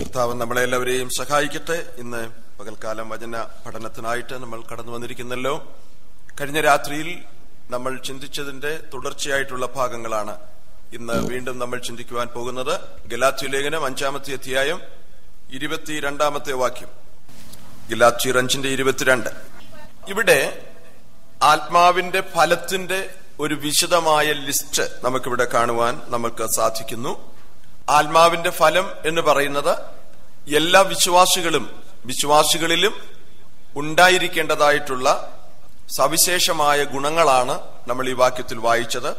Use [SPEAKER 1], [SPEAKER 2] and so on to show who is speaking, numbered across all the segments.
[SPEAKER 1] കർത്താവ് നമ്മളെ എല്ലാവരെയും സഹായിക്കട്ടെ ഇന്ന് പകൽക്കാലം വചന പഠനത്തിനായിട്ട് നമ്മൾ കടന്നു വന്നിരിക്കുന്നല്ലോ കഴിഞ്ഞ രാത്രിയിൽ നമ്മൾ ചിന്തിച്ചതിന്റെ തുടർച്ചയായിട്ടുള്ള ഭാഗങ്ങളാണ് ഇന്ന് വീണ്ടും നമ്മൾ ചിന്തിക്കുവാൻ പോകുന്നത് ഗലാത്തി ലേഖനം അഞ്ചാമത്തെ അധ്യായം ഇരുപത്തിരണ്ടാമത്തെ വാക്യം ഗലാത്തി അഞ്ചിന്റെ ഇരുപത്തിരണ്ട് ഇവിടെ ആത്മാവിന്റെ ഫലത്തിന്റെ ഒരു വിശദമായ ലിസ്റ്റ് നമുക്കിവിടെ കാണുവാൻ നമുക്ക് സാധിക്കുന്നു ആത്മാവിന്റെ ഫലം എന്ന് പറയുന്നത് എല്ലാ വിശ്വാസികളും വിശ്വാസികളിലും ഉണ്ടായിരിക്കേണ്ടതായിട്ടുള്ള സവിശേഷമായ ഗുണങ്ങളാണ് നമ്മൾ ഈ വാക്യത്തിൽ വായിച്ചത്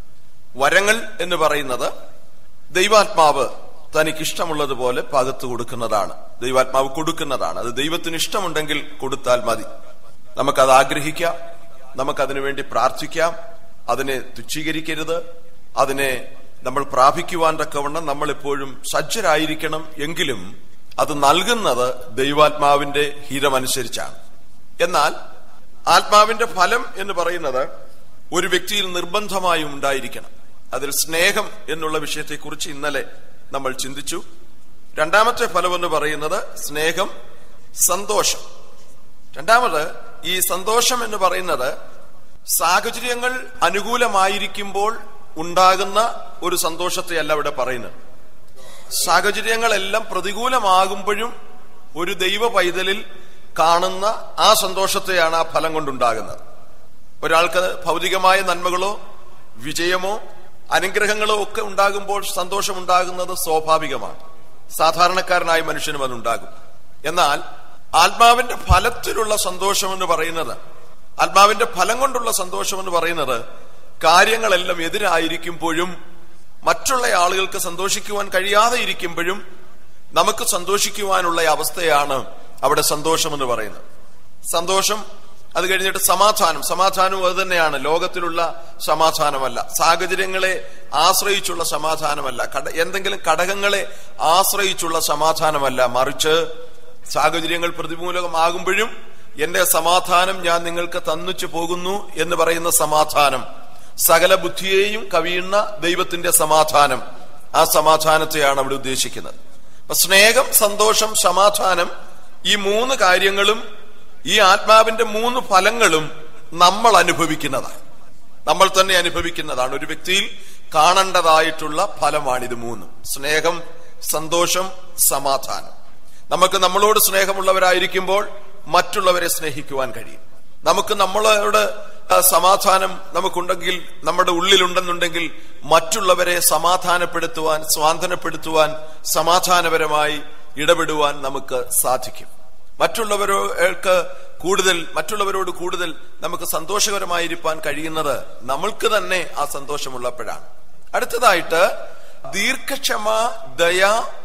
[SPEAKER 1] വരങ്ങൾ എന്ന് പറയുന്നത് ദൈവാത്മാവ് തനിക്ക് ഇഷ്ടമുള്ളതുപോലെ പകത്തു കൊടുക്കുന്നതാണ് ദൈവാത്മാവ് കൊടുക്കുന്നതാണ് അത് ദൈവത്തിന് ഇഷ്ടമുണ്ടെങ്കിൽ കൊടുത്താൽ മതി നമുക്കത് ആഗ്രഹിക്കാം നമുക്കതിനു വേണ്ടി പ്രാർത്ഥിക്കാം അതിനെ തുച്ഛീകരിക്കരുത് അതിനെ നമ്മൾ പ്രാപിക്കുവാൻ തക്കവണ്ണം നമ്മൾ എപ്പോഴും സജ്ജരായിരിക്കണം എങ്കിലും അത് നൽകുന്നത് ദൈവാത്മാവിന്റെ ഹിതമനുസരിച്ചാണ് എന്നാൽ ആത്മാവിന്റെ ഫലം എന്ന് പറയുന്നത് ഒരു വ്യക്തിയിൽ നിർബന്ധമായും ഉണ്ടായിരിക്കണം അതിൽ സ്നേഹം എന്നുള്ള വിഷയത്തെക്കുറിച്ച് ഇന്നലെ നമ്മൾ ചിന്തിച്ചു രണ്ടാമത്തെ ഫലം എന്ന് പറയുന്നത് സ്നേഹം സന്തോഷം രണ്ടാമത് ഈ സന്തോഷം എന്ന് പറയുന്നത് സാഹചര്യങ്ങൾ അനുകൂലമായിരിക്കുമ്പോൾ ഉണ്ടാകുന്ന ഒരു സന്തോഷത്തെയല്ല ഇവിടെ പറയുന്നത് സാഹചര്യങ്ങളെല്ലാം പ്രതികൂലമാകുമ്പോഴും ഒരു ദൈവ പൈതലിൽ കാണുന്ന ആ സന്തോഷത്തെയാണ് ആ ഫലം കൊണ്ടുണ്ടാകുന്നത് ഒരാൾക്ക് ഭൗതികമായ നന്മകളോ വിജയമോ അനുഗ്രഹങ്ങളോ ഒക്കെ ഉണ്ടാകുമ്പോൾ സന്തോഷമുണ്ടാകുന്നത് സ്വാഭാവികമാണ് സാധാരണക്കാരനായ മനുഷ്യനും അതുണ്ടാകും എന്നാൽ ആത്മാവിന്റെ ഫലത്തിലുള്ള സന്തോഷം എന്ന് പറയുന്നത് ആത്മാവിന്റെ ഫലം കൊണ്ടുള്ള സന്തോഷം എന്ന് പറയുന്നത് കാര്യങ്ങളെല്ലാം എതിരായിരിക്കുമ്പോഴും മറ്റുള്ള ആളുകൾക്ക് സന്തോഷിക്കുവാൻ കഴിയാതെ ഇരിക്കുമ്പോഴും നമുക്ക് സന്തോഷിക്കുവാനുള്ള അവസ്ഥയാണ് അവിടെ സന്തോഷം എന്ന് പറയുന്നത് സന്തോഷം അത് കഴിഞ്ഞിട്ട് സമാധാനം സമാധാനവും അത് തന്നെയാണ് ലോകത്തിലുള്ള സമാധാനമല്ല സാഹചര്യങ്ങളെ ആശ്രയിച്ചുള്ള സമാധാനമല്ല എന്തെങ്കിലും ഘടകങ്ങളെ ആശ്രയിച്ചുള്ള സമാധാനമല്ല മറിച്ച് സാഹചര്യങ്ങൾ പ്രതികൂലമാകുമ്പോഴും എന്റെ സമാധാനം ഞാൻ നിങ്ങൾക്ക് തന്നിച്ചു പോകുന്നു എന്ന് പറയുന്ന സമാധാനം സകല ബുദ്ധിയെയും കവിയുന്ന ദൈവത്തിന്റെ സമാധാനം ആ സമാധാനത്തെയാണ് അവിടെ ഉദ്ദേശിക്കുന്നത് അപ്പൊ സ്നേഹം സന്തോഷം സമാധാനം ഈ മൂന്ന് കാര്യങ്ങളും ഈ ആത്മാവിന്റെ മൂന്ന് ഫലങ്ങളും നമ്മൾ അനുഭവിക്കുന്നതാണ് നമ്മൾ തന്നെ അനുഭവിക്കുന്നതാണ് ഒരു വ്യക്തിയിൽ കാണേണ്ടതായിട്ടുള്ള ഫലമാണിത് മൂന്നും സ്നേഹം സന്തോഷം സമാധാനം നമുക്ക് നമ്മളോട് സ്നേഹമുള്ളവരായിരിക്കുമ്പോൾ മറ്റുള്ളവരെ സ്നേഹിക്കുവാൻ കഴിയും നമുക്ക് നമ്മളോട് സമാധാനം നമുക്കുണ്ടെങ്കിൽ നമ്മുടെ ഉള്ളിലുണ്ടെന്നുണ്ടെങ്കിൽ മറ്റുള്ളവരെ സമാധാനപ്പെടുത്തുവാൻ സ്വാന്തനപ്പെടുത്തുവാൻ സമാധാനപരമായി ഇടപെടുവാൻ നമുക്ക് സാധിക്കും മറ്റുള്ളവർക്ക് കൂടുതൽ മറ്റുള്ളവരോട് കൂടുതൽ നമുക്ക് സന്തോഷകരമായിരിക്കാൻ കഴിയുന്നത് നമ്മൾക്ക് തന്നെ ആ സന്തോഷമുള്ളപ്പോഴാണ് അടുത്തതായിട്ട് ദീർഘക്ഷമ ദയ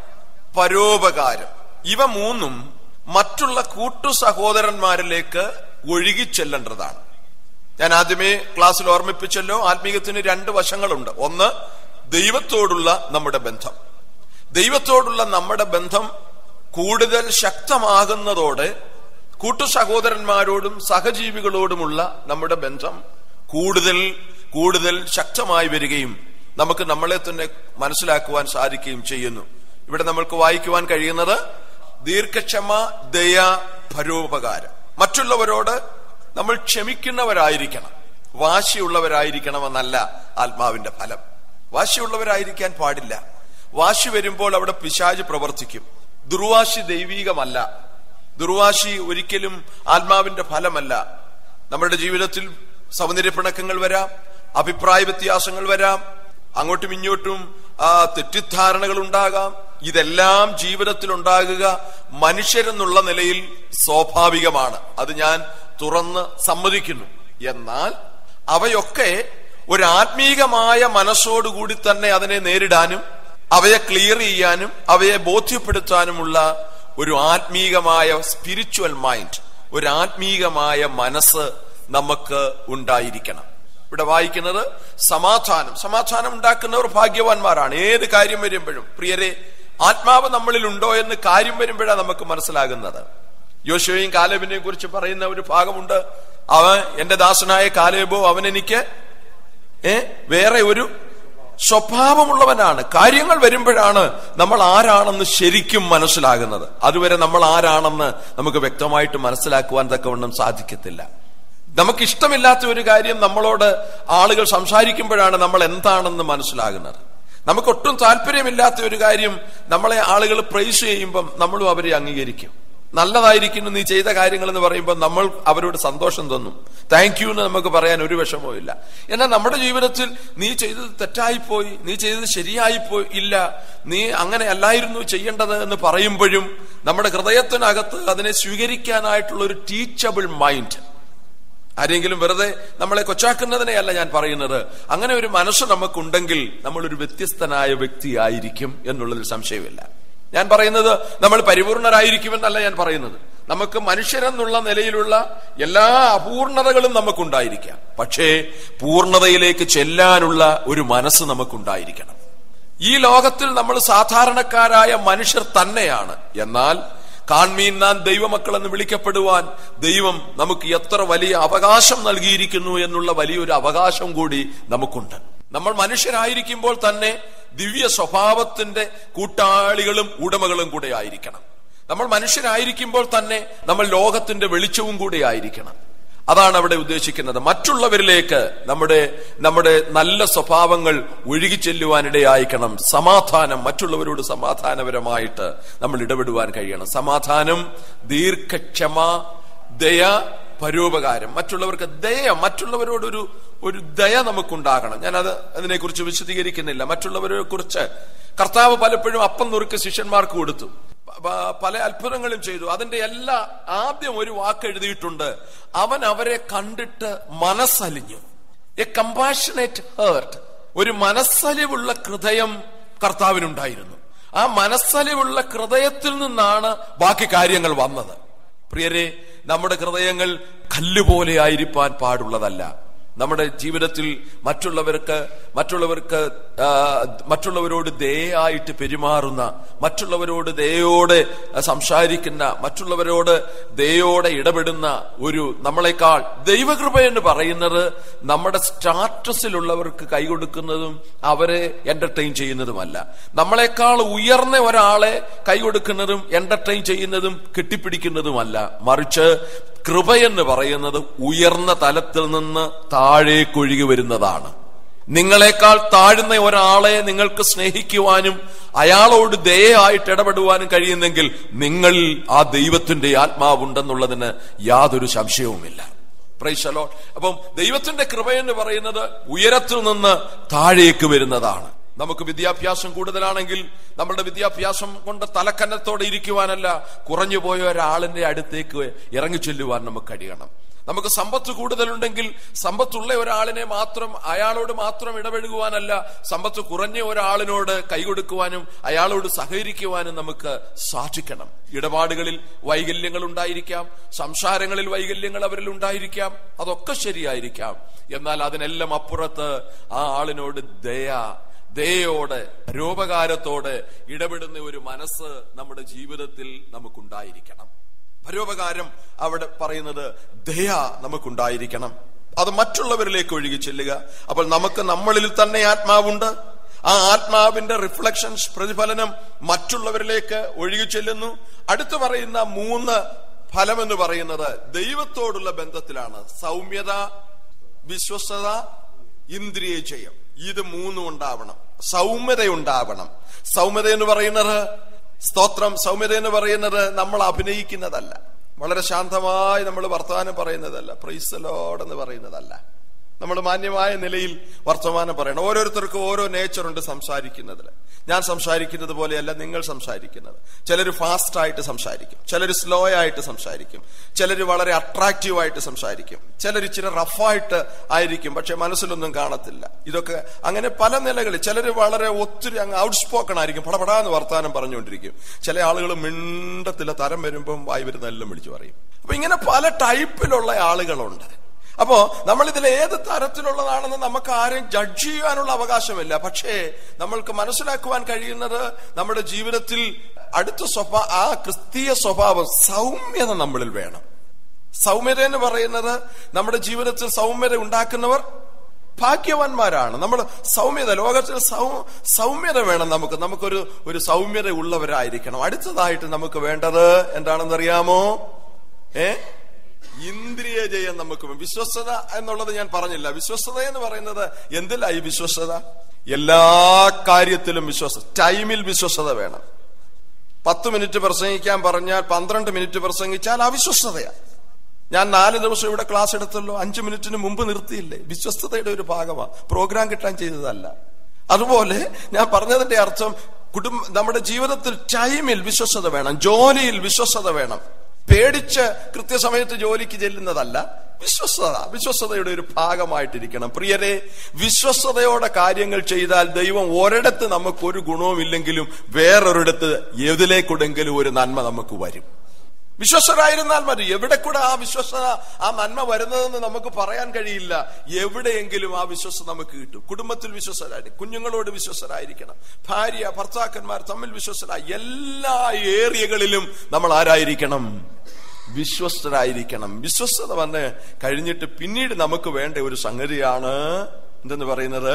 [SPEAKER 1] പരോപകാരം ഇവ മൂന്നും മറ്റുള്ള കൂട്ടു സഹോദരന്മാരിലേക്ക് ഒഴുകിച്ചെല്ലേണ്ടതാണ് ഞാൻ ആദ്യമേ ക്ലാസ്സിൽ ഓർമ്മിപ്പിച്ചല്ലോ ആത്മീയത്തിന് രണ്ട് വശങ്ങളുണ്ട് ഒന്ന് ദൈവത്തോടുള്ള നമ്മുടെ ബന്ധം ദൈവത്തോടുള്ള നമ്മുടെ ബന്ധം കൂടുതൽ ശക്തമാകുന്നതോടെ കൂട്ടു സഹോദരന്മാരോടും സഹജീവികളോടുമുള്ള നമ്മുടെ ബന്ധം കൂടുതൽ കൂടുതൽ ശക്തമായി വരികയും നമുക്ക് നമ്മളെ തന്നെ മനസ്സിലാക്കുവാൻ സാധിക്കുകയും ചെയ്യുന്നു ഇവിടെ നമ്മൾക്ക് വായിക്കുവാൻ കഴിയുന്നത് ദീർഘക്ഷമ ദയ പരോപകാരം മറ്റുള്ളവരോട് നമ്മൾ ക്ഷമിക്കുന്നവരായിരിക്കണം വാശിയുള്ളവരായിരിക്കണമെന്നല്ല ആത്മാവിന്റെ ഫലം വാശിയുള്ളവരായിരിക്കാൻ പാടില്ല വാശി വരുമ്പോൾ അവിടെ പിശാജ് പ്രവർത്തിക്കും ദുർവാശി ദൈവീകമല്ല ദുർവാശി ഒരിക്കലും ആത്മാവിന്റെ ഫലമല്ല നമ്മുടെ ജീവിതത്തിൽ സൗന്ദര്യപ്പിണക്കങ്ങൾ വരാം അഭിപ്രായ വ്യത്യാസങ്ങൾ വരാം അങ്ങോട്ടും ഇങ്ങോട്ടും തെറ്റിദ്ധാരണകൾ ഉണ്ടാകാം ഇതെല്ലാം ജീവിതത്തിൽ ഉണ്ടാകുക മനുഷ്യരെന്നുള്ള നിലയിൽ സ്വാഭാവികമാണ് അത് ഞാൻ തുറന്ന് സമ്മതിക്കുന്നു എന്നാൽ അവയൊക്കെ ഒരു ആത്മീകമായ മനസ്സോടുകൂടി തന്നെ അതിനെ നേരിടാനും അവയെ ക്ലിയർ ചെയ്യാനും അവയെ ബോധ്യപ്പെടുത്താനുമുള്ള ഒരു ആത്മീകമായ സ്പിരിച്വൽ മൈൻഡ് ഒരു ആത്മീകമായ മനസ്സ് നമുക്ക് ഉണ്ടായിരിക്കണം ഇവിടെ വായിക്കുന്നത് സമാധാനം സമാധാനം ഉണ്ടാക്കുന്നവർ ഭാഗ്യവാന്മാരാണ് ഏത് കാര്യം വരുമ്പോഴും പ്രിയരെ ആത്മാവ് നമ്മളിൽ ഉണ്ടോ എന്ന് കാര്യം വരുമ്പോഴാണ് നമുക്ക് മനസ്സിലാകുന്നത് യോശോയും കാലേബിനെയും കുറിച്ച് പറയുന്ന ഒരു ഭാഗമുണ്ട് അവൻ എന്റെ ദാസനായ കാലേബോ അവൻ എനിക്ക് ഏ വേറെ ഒരു സ്വഭാവമുള്ളവനാണ് കാര്യങ്ങൾ വരുമ്പോഴാണ് നമ്മൾ ആരാണെന്ന് ശരിക്കും മനസ്സിലാകുന്നത് അതുവരെ നമ്മൾ ആരാണെന്ന് നമുക്ക് വ്യക്തമായിട്ട് മനസ്സിലാക്കുവാൻ തക്കവണ്ണം സാധിക്കത്തില്ല നമുക്ക് ഇഷ്ടമില്ലാത്ത ഒരു കാര്യം നമ്മളോട് ആളുകൾ സംസാരിക്കുമ്പോഴാണ് നമ്മൾ എന്താണെന്ന് മനസ്സിലാകുന്നത് നമുക്ക് ഒട്ടും താല്പര്യമില്ലാത്ത ഒരു കാര്യം നമ്മളെ ആളുകൾ പ്രൈസ് ചെയ്യുമ്പം നമ്മളും അവരെ അംഗീകരിക്കും നല്ലതായിരിക്കുന്നു നീ ചെയ്ത കാര്യങ്ങൾ എന്ന് പറയുമ്പോൾ നമ്മൾ അവരോട് സന്തോഷം തോന്നും താങ്ക് യു എന്ന് നമുക്ക് പറയാൻ ഒരു വിഷമവും ഇല്ല എന്നാൽ നമ്മുടെ ജീവിതത്തിൽ നീ ചെയ്തത് തെറ്റായിപ്പോയി നീ ചെയ്തത് ശരിയായിപ്പോയി ഇല്ല നീ അങ്ങനെ അല്ലായിരുന്നു ചെയ്യേണ്ടത് എന്ന് പറയുമ്പോഴും നമ്മുടെ ഹൃദയത്തിനകത്ത് അതിനെ സ്വീകരിക്കാനായിട്ടുള്ള ഒരു ടീച്ചബിൾ മൈൻഡ് ആരെങ്കിലും വെറുതെ നമ്മളെ കൊച്ചാക്കുന്നതിനെയല്ല ഞാൻ പറയുന്നത് അങ്ങനെ ഒരു മനസ്സ് നമുക്കുണ്ടെങ്കിൽ നമ്മൾ ഒരു വ്യത്യസ്തനായ വ്യക്തിയായിരിക്കും എന്നുള്ളതിൽ സംശയമില്ല ഞാൻ പറയുന്നത് നമ്മൾ പരിപൂർണരായിരിക്കുമെന്നല്ല ഞാൻ പറയുന്നത് നമുക്ക് മനുഷ്യരെന്നുള്ള നിലയിലുള്ള എല്ലാ അപൂർണതകളും നമുക്കുണ്ടായിരിക്കാം പക്ഷേ പൂർണതയിലേക്ക് ചെല്ലാനുള്ള ഒരു മനസ്സ് നമുക്കുണ്ടായിരിക്കണം ഈ ലോകത്തിൽ നമ്മൾ സാധാരണക്കാരായ മനുഷ്യർ തന്നെയാണ് എന്നാൽ കാൺമീൻ നാൻ ദൈവമക്കൾ എന്ന് വിളിക്കപ്പെടുവാൻ ദൈവം നമുക്ക് എത്ര വലിയ അവകാശം നൽകിയിരിക്കുന്നു എന്നുള്ള വലിയൊരു അവകാശം കൂടി നമുക്കുണ്ട് നമ്മൾ മനുഷ്യരായിരിക്കുമ്പോൾ തന്നെ ദിവ്യ സ്വഭാവത്തിന്റെ കൂട്ടാളികളും ഉടമകളും കൂടെ ആയിരിക്കണം നമ്മൾ മനുഷ്യരായിരിക്കുമ്പോൾ തന്നെ നമ്മൾ ലോകത്തിന്റെ വെളിച്ചവും കൂടെ ആയിരിക്കണം അതാണ് അവിടെ ഉദ്ദേശിക്കുന്നത് മറ്റുള്ളവരിലേക്ക് നമ്മുടെ നമ്മുടെ നല്ല സ്വഭാവങ്ങൾ ഒഴുകി ചെല്ലുവാനിടയായിക്കണം സമാധാനം മറ്റുള്ളവരോട് സമാധാനപരമായിട്ട് നമ്മൾ ഇടപെടുവാൻ കഴിയണം സമാധാനം ദീർഘക്ഷമ ദയ പരോപകാരം മറ്റുള്ളവർക്ക് ദയ മറ്റുള്ളവരോടൊരു ഒരു ദയ നമുക്കുണ്ടാകണം ഞാനത് അതിനെക്കുറിച്ച് വിശദീകരിക്കുന്നില്ല മറ്റുള്ളവരെ കുറിച്ച് കർത്താവ് പലപ്പോഴും അപ്പം നുറുക്ക് ശിഷ്യന്മാർക്ക് കൊടുത്തു പല അത്ഭുതങ്ങളും ചെയ്തു അതിന്റെ എല്ലാ ആദ്യം ഒരു വാക്ക് എഴുതിയിട്ടുണ്ട് അവൻ അവരെ കണ്ടിട്ട് മനസ്സലിഞ്ഞു എ കമ്പാഷനേറ്റ് ഹേർട്ട് ഒരു മനസ്സലിവുള്ള ഹൃദയം കർത്താവിനുണ്ടായിരുന്നു ആ മനസ്സലിവുള്ള ഹൃദയത്തിൽ നിന്നാണ് ബാക്കി കാര്യങ്ങൾ വന്നത് പ്രിയരെ നമ്മുടെ ഹൃദയങ്ങൾ കല്ലുപോലെ ആയിരിക്കാൻ പാടുള്ളതല്ല നമ്മുടെ ജീവിതത്തിൽ മറ്റുള്ളവർക്ക് മറ്റുള്ളവർക്ക് മറ്റുള്ളവരോട് ദയായിട്ട് പെരുമാറുന്ന മറ്റുള്ളവരോട് ദയോടെ സംസാരിക്കുന്ന മറ്റുള്ളവരോട് ദയോടെ ഇടപെടുന്ന ഒരു നമ്മളെക്കാൾ ദൈവകൃപ എന്ന് പറയുന്നത് നമ്മുടെ സ്റ്റാറ്റസിലുള്ളവർക്ക് കൈകൊടുക്കുന്നതും അവരെ എന്റർടൈൻ ചെയ്യുന്നതുമല്ല നമ്മളെക്കാൾ ഉയർന്ന ഒരാളെ കൈകൊടുക്കുന്നതും എന്റർടൈൻ ചെയ്യുന്നതും കെട്ടിപ്പിടിക്കുന്നതുമല്ല മറിച്ച് കൃപയെന്ന് പറയുന്നത് ഉയർന്ന തലത്തിൽ നിന്ന് താഴേക്കൊഴുകി വരുന്നതാണ് നിങ്ങളെക്കാൾ താഴ്ന്ന ഒരാളെ നിങ്ങൾക്ക് സ്നേഹിക്കുവാനും അയാളോട് ദയായിട്ട് ഇടപെടുവാനും കഴിയുന്നെങ്കിൽ നിങ്ങളിൽ ആ ദൈവത്തിന്റെ ആത്മാവുണ്ടെന്നുള്ളതിന് യാതൊരു സംശയവുമില്ല പ്രൈശലോ അപ്പം ദൈവത്തിന്റെ കൃപയെന്ന് പറയുന്നത് ഉയരത്തിൽ നിന്ന് താഴേക്ക് വരുന്നതാണ് നമുക്ക് വിദ്യാഭ്യാസം കൂടുതലാണെങ്കിൽ നമ്മളുടെ വിദ്യാഭ്യാസം കൊണ്ട് തലക്കന്നത്തോടെ ഇരിക്കുവാനല്ല കുറഞ്ഞു പോയ ഒരാളിന്റെ അടുത്തേക്ക് ഇറങ്ങി ചെല്ലുവാൻ നമുക്ക് കഴിയണം നമുക്ക് സമ്പത്ത് കൂടുതലുണ്ടെങ്കിൽ സമ്പത്തുള്ള ഒരാളിനെ മാത്രം അയാളോട് മാത്രം ഇടപെടുവാനല്ല സമ്പത്ത് കുറഞ്ഞ ഒരാളിനോട് കൈകൊടുക്കുവാനും അയാളോട് സഹകരിക്കുവാനും നമുക്ക് സാധിക്കണം ഇടപാടുകളിൽ വൈകല്യങ്ങൾ ഉണ്ടായിരിക്കാം സംസാരങ്ങളിൽ വൈകല്യങ്ങൾ അവരിൽ ഉണ്ടായിരിക്കാം അതൊക്കെ ശരിയായിരിക്കാം എന്നാൽ അതിനെല്ലാം അപ്പുറത്ത് ആ ആളിനോട് ദയ ദയോടെ പരോപകാരത്തോടെ ഇടപെടുന്ന ഒരു മനസ്സ് നമ്മുടെ ജീവിതത്തിൽ നമുക്കുണ്ടായിരിക്കണം പരോപകാരം അവിടെ പറയുന്നത് ദയ നമുക്കുണ്ടായിരിക്കണം അത് മറ്റുള്ളവരിലേക്ക് ഒഴുകി ചെല്ലുക അപ്പോൾ നമുക്ക് നമ്മളിൽ തന്നെ ആത്മാവുണ്ട് ആ ആത്മാവിന്റെ റിഫ്ലക്ഷൻസ് പ്രതിഫലനം മറ്റുള്ളവരിലേക്ക് ഒഴുകി ചെല്ലുന്നു അടുത്തു പറയുന്ന മൂന്ന് ഫലം എന്ന് പറയുന്നത് ദൈവത്തോടുള്ള ബന്ധത്തിലാണ് സൗമ്യത വിശ്വസ്തത ഇന്ദ്രിയ ജയം ഇത് മൂന്നും ഉണ്ടാവണം സൗമ്യത ഉണ്ടാവണം സൗമ്യത എന്ന് പറയുന്നത് സ്തോത്രം സൗമ്യത എന്ന് പറയുന്നത് നമ്മൾ അഭിനയിക്കുന്നതല്ല വളരെ ശാന്തമായി നമ്മൾ വർത്തമാനം പറയുന്നതല്ല പ്രൈസലോടെന്ന് പറയുന്നതല്ല നമ്മൾ മാന്യമായ നിലയിൽ വർത്തമാനം പറയണം ഓരോരുത്തർക്കും ഓരോ നേച്ചറുണ്ട് സംസാരിക്കുന്നതിൽ ഞാൻ സംസാരിക്കുന്നത് പോലെയല്ല നിങ്ങൾ സംസാരിക്കുന്നത് ചിലർ ഫാസ്റ്റ് ആയിട്ട് സംസാരിക്കും ചിലർ സ്ലോ ആയിട്ട് സംസാരിക്കും ചിലർ വളരെ അട്രാക്റ്റീവ് ആയിട്ട് സംസാരിക്കും ചിലർ ഇച്ചിരി റഫായിട്ട് ആയിരിക്കും പക്ഷെ മനസ്സിലൊന്നും കാണത്തില്ല ഇതൊക്കെ അങ്ങനെ പല നിലകളിൽ ചിലർ വളരെ ഒത്തിരി അങ്ങ് ഔട്ട് സ്പോക്കൺ ആയിരിക്കും പടപടാന്ന് വർത്താനം പറഞ്ഞുകൊണ്ടിരിക്കും ചില ആളുകൾ മിണ്ടത്തില്ല തരം വരുമ്പം വായി വരുന്ന എല്ലാം വിളിച്ചു പറയും അപ്പൊ ഇങ്ങനെ പല ടൈപ്പിലുള്ള ആളുകളുണ്ട് അപ്പോ നമ്മൾ ഇതിൽ ഏത് തരത്തിലുള്ളതാണെന്ന് നമുക്ക് ആരെയും ജഡ്ജ് ചെയ്യാനുള്ള അവകാശമില്ല പക്ഷേ നമ്മൾക്ക് മനസ്സിലാക്കുവാൻ കഴിയുന്നത് നമ്മുടെ ജീവിതത്തിൽ അടുത്ത സ്വഭാവ ആ ക്രിസ്തീയ സ്വഭാവം സൗമ്യത നമ്മളിൽ വേണം സൗമ്യത എന്ന് പറയുന്നത് നമ്മുടെ ജീവിതത്തിൽ സൗമ്യത ഉണ്ടാക്കുന്നവർ ഭാഗ്യവാന്മാരാണ് നമ്മൾ സൗമ്യത ലോകത്തിൽ സൗ സൗമ്യത വേണം നമുക്ക് നമുക്കൊരു ഒരു സൗമ്യത ഉള്ളവരായിരിക്കണം അടുത്തതായിട്ട് നമുക്ക് വേണ്ടത് എന്താണെന്നറിയാമോ ഏ ഇന്ദ്രിയ ജയം നമുക്ക് വേണം. വിശ്വസ്തത എന്നുള്ളത് ഞാൻ പറഞ്ഞില്ല വിശ്വസ്തത എന്ന് പറയുന്നത് എന്തിലാ ഈ വിശ്വസ്തത എല്ലാ കാര്യത്തിലും വിശ്വസ ടൈമിൽ വിശ്വസ്തത വേണം പത്ത് മിനിറ്റ് പ്രസംഗിക്കാൻ പറഞ്ഞാൽ പന്ത്രണ്ട് മിനിറ്റ് പ്രസംഗിച്ചാൽ അവിശ്വസ്തതയാ ഞാൻ നാല് ദിവസം ഇവിടെ ക്ലാസ് എടുത്തല്ലോ അഞ്ചു മിനിറ്റിന് മുമ്പ് നിർത്തിയില്ലേ വിശ്വസ്തതയുടെ ഒരു ഭാഗമാണ് പ്രോഗ്രാം കിട്ടാൻ ചെയ്തതല്ല അതുപോലെ ഞാൻ പറഞ്ഞതിന്റെ അർത്ഥം കുടുംബ നമ്മുടെ ജീവിതത്തിൽ ടൈമിൽ വിശ്വസ്തത വേണം ജോലിയിൽ വിശ്വസ്തത വേണം പേടിച്ച് കൃത്യസമയത്ത് ജോലിക്ക് ചെല്ലുന്നതല്ല വിശ്വസ്തത വിശ്വസ്തതയുടെ ഒരു ഭാഗമായിട്ടിരിക്കണം പ്രിയരെ വിശ്വസ്തതയോടെ കാര്യങ്ങൾ ചെയ്താൽ ദൈവം ഒരിടത്ത് നമുക്ക് ഒരു ഗുണവുമില്ലെങ്കിലും വേറൊരിടത്ത് എതിലേക്കുടെങ്കിലും ഒരു നന്മ നമുക്ക് വരും വിശ്വസ്തരായിരുന്നാൽ മതി എവിടെ കൂടെ ആ വിശ്വസ്തത ആ നന്മ വരുന്നതെന്ന് നമുക്ക് പറയാൻ കഴിയില്ല എവിടെയെങ്കിലും ആ വിശ്വസ്ത നമുക്ക് കിട്ടും കുടുംബത്തിൽ വിശ്വസ്തരായി കുഞ്ഞുങ്ങളോട് വിശ്വസ്തരായിരിക്കണം ഭാര്യ ഭർത്താക്കന്മാർ തമ്മിൽ വിശ്വസ്തരായി എല്ലാ ഏരിയകളിലും നമ്മൾ ആരായിരിക്കണം വിശ്വസ്തരായിരിക്കണം വിശ്വസ്തത വന്ന് കഴിഞ്ഞിട്ട് പിന്നീട് നമുക്ക് വേണ്ട ഒരു സംഗതിയാണ് എന്തെന്ന് പറയുന്നത്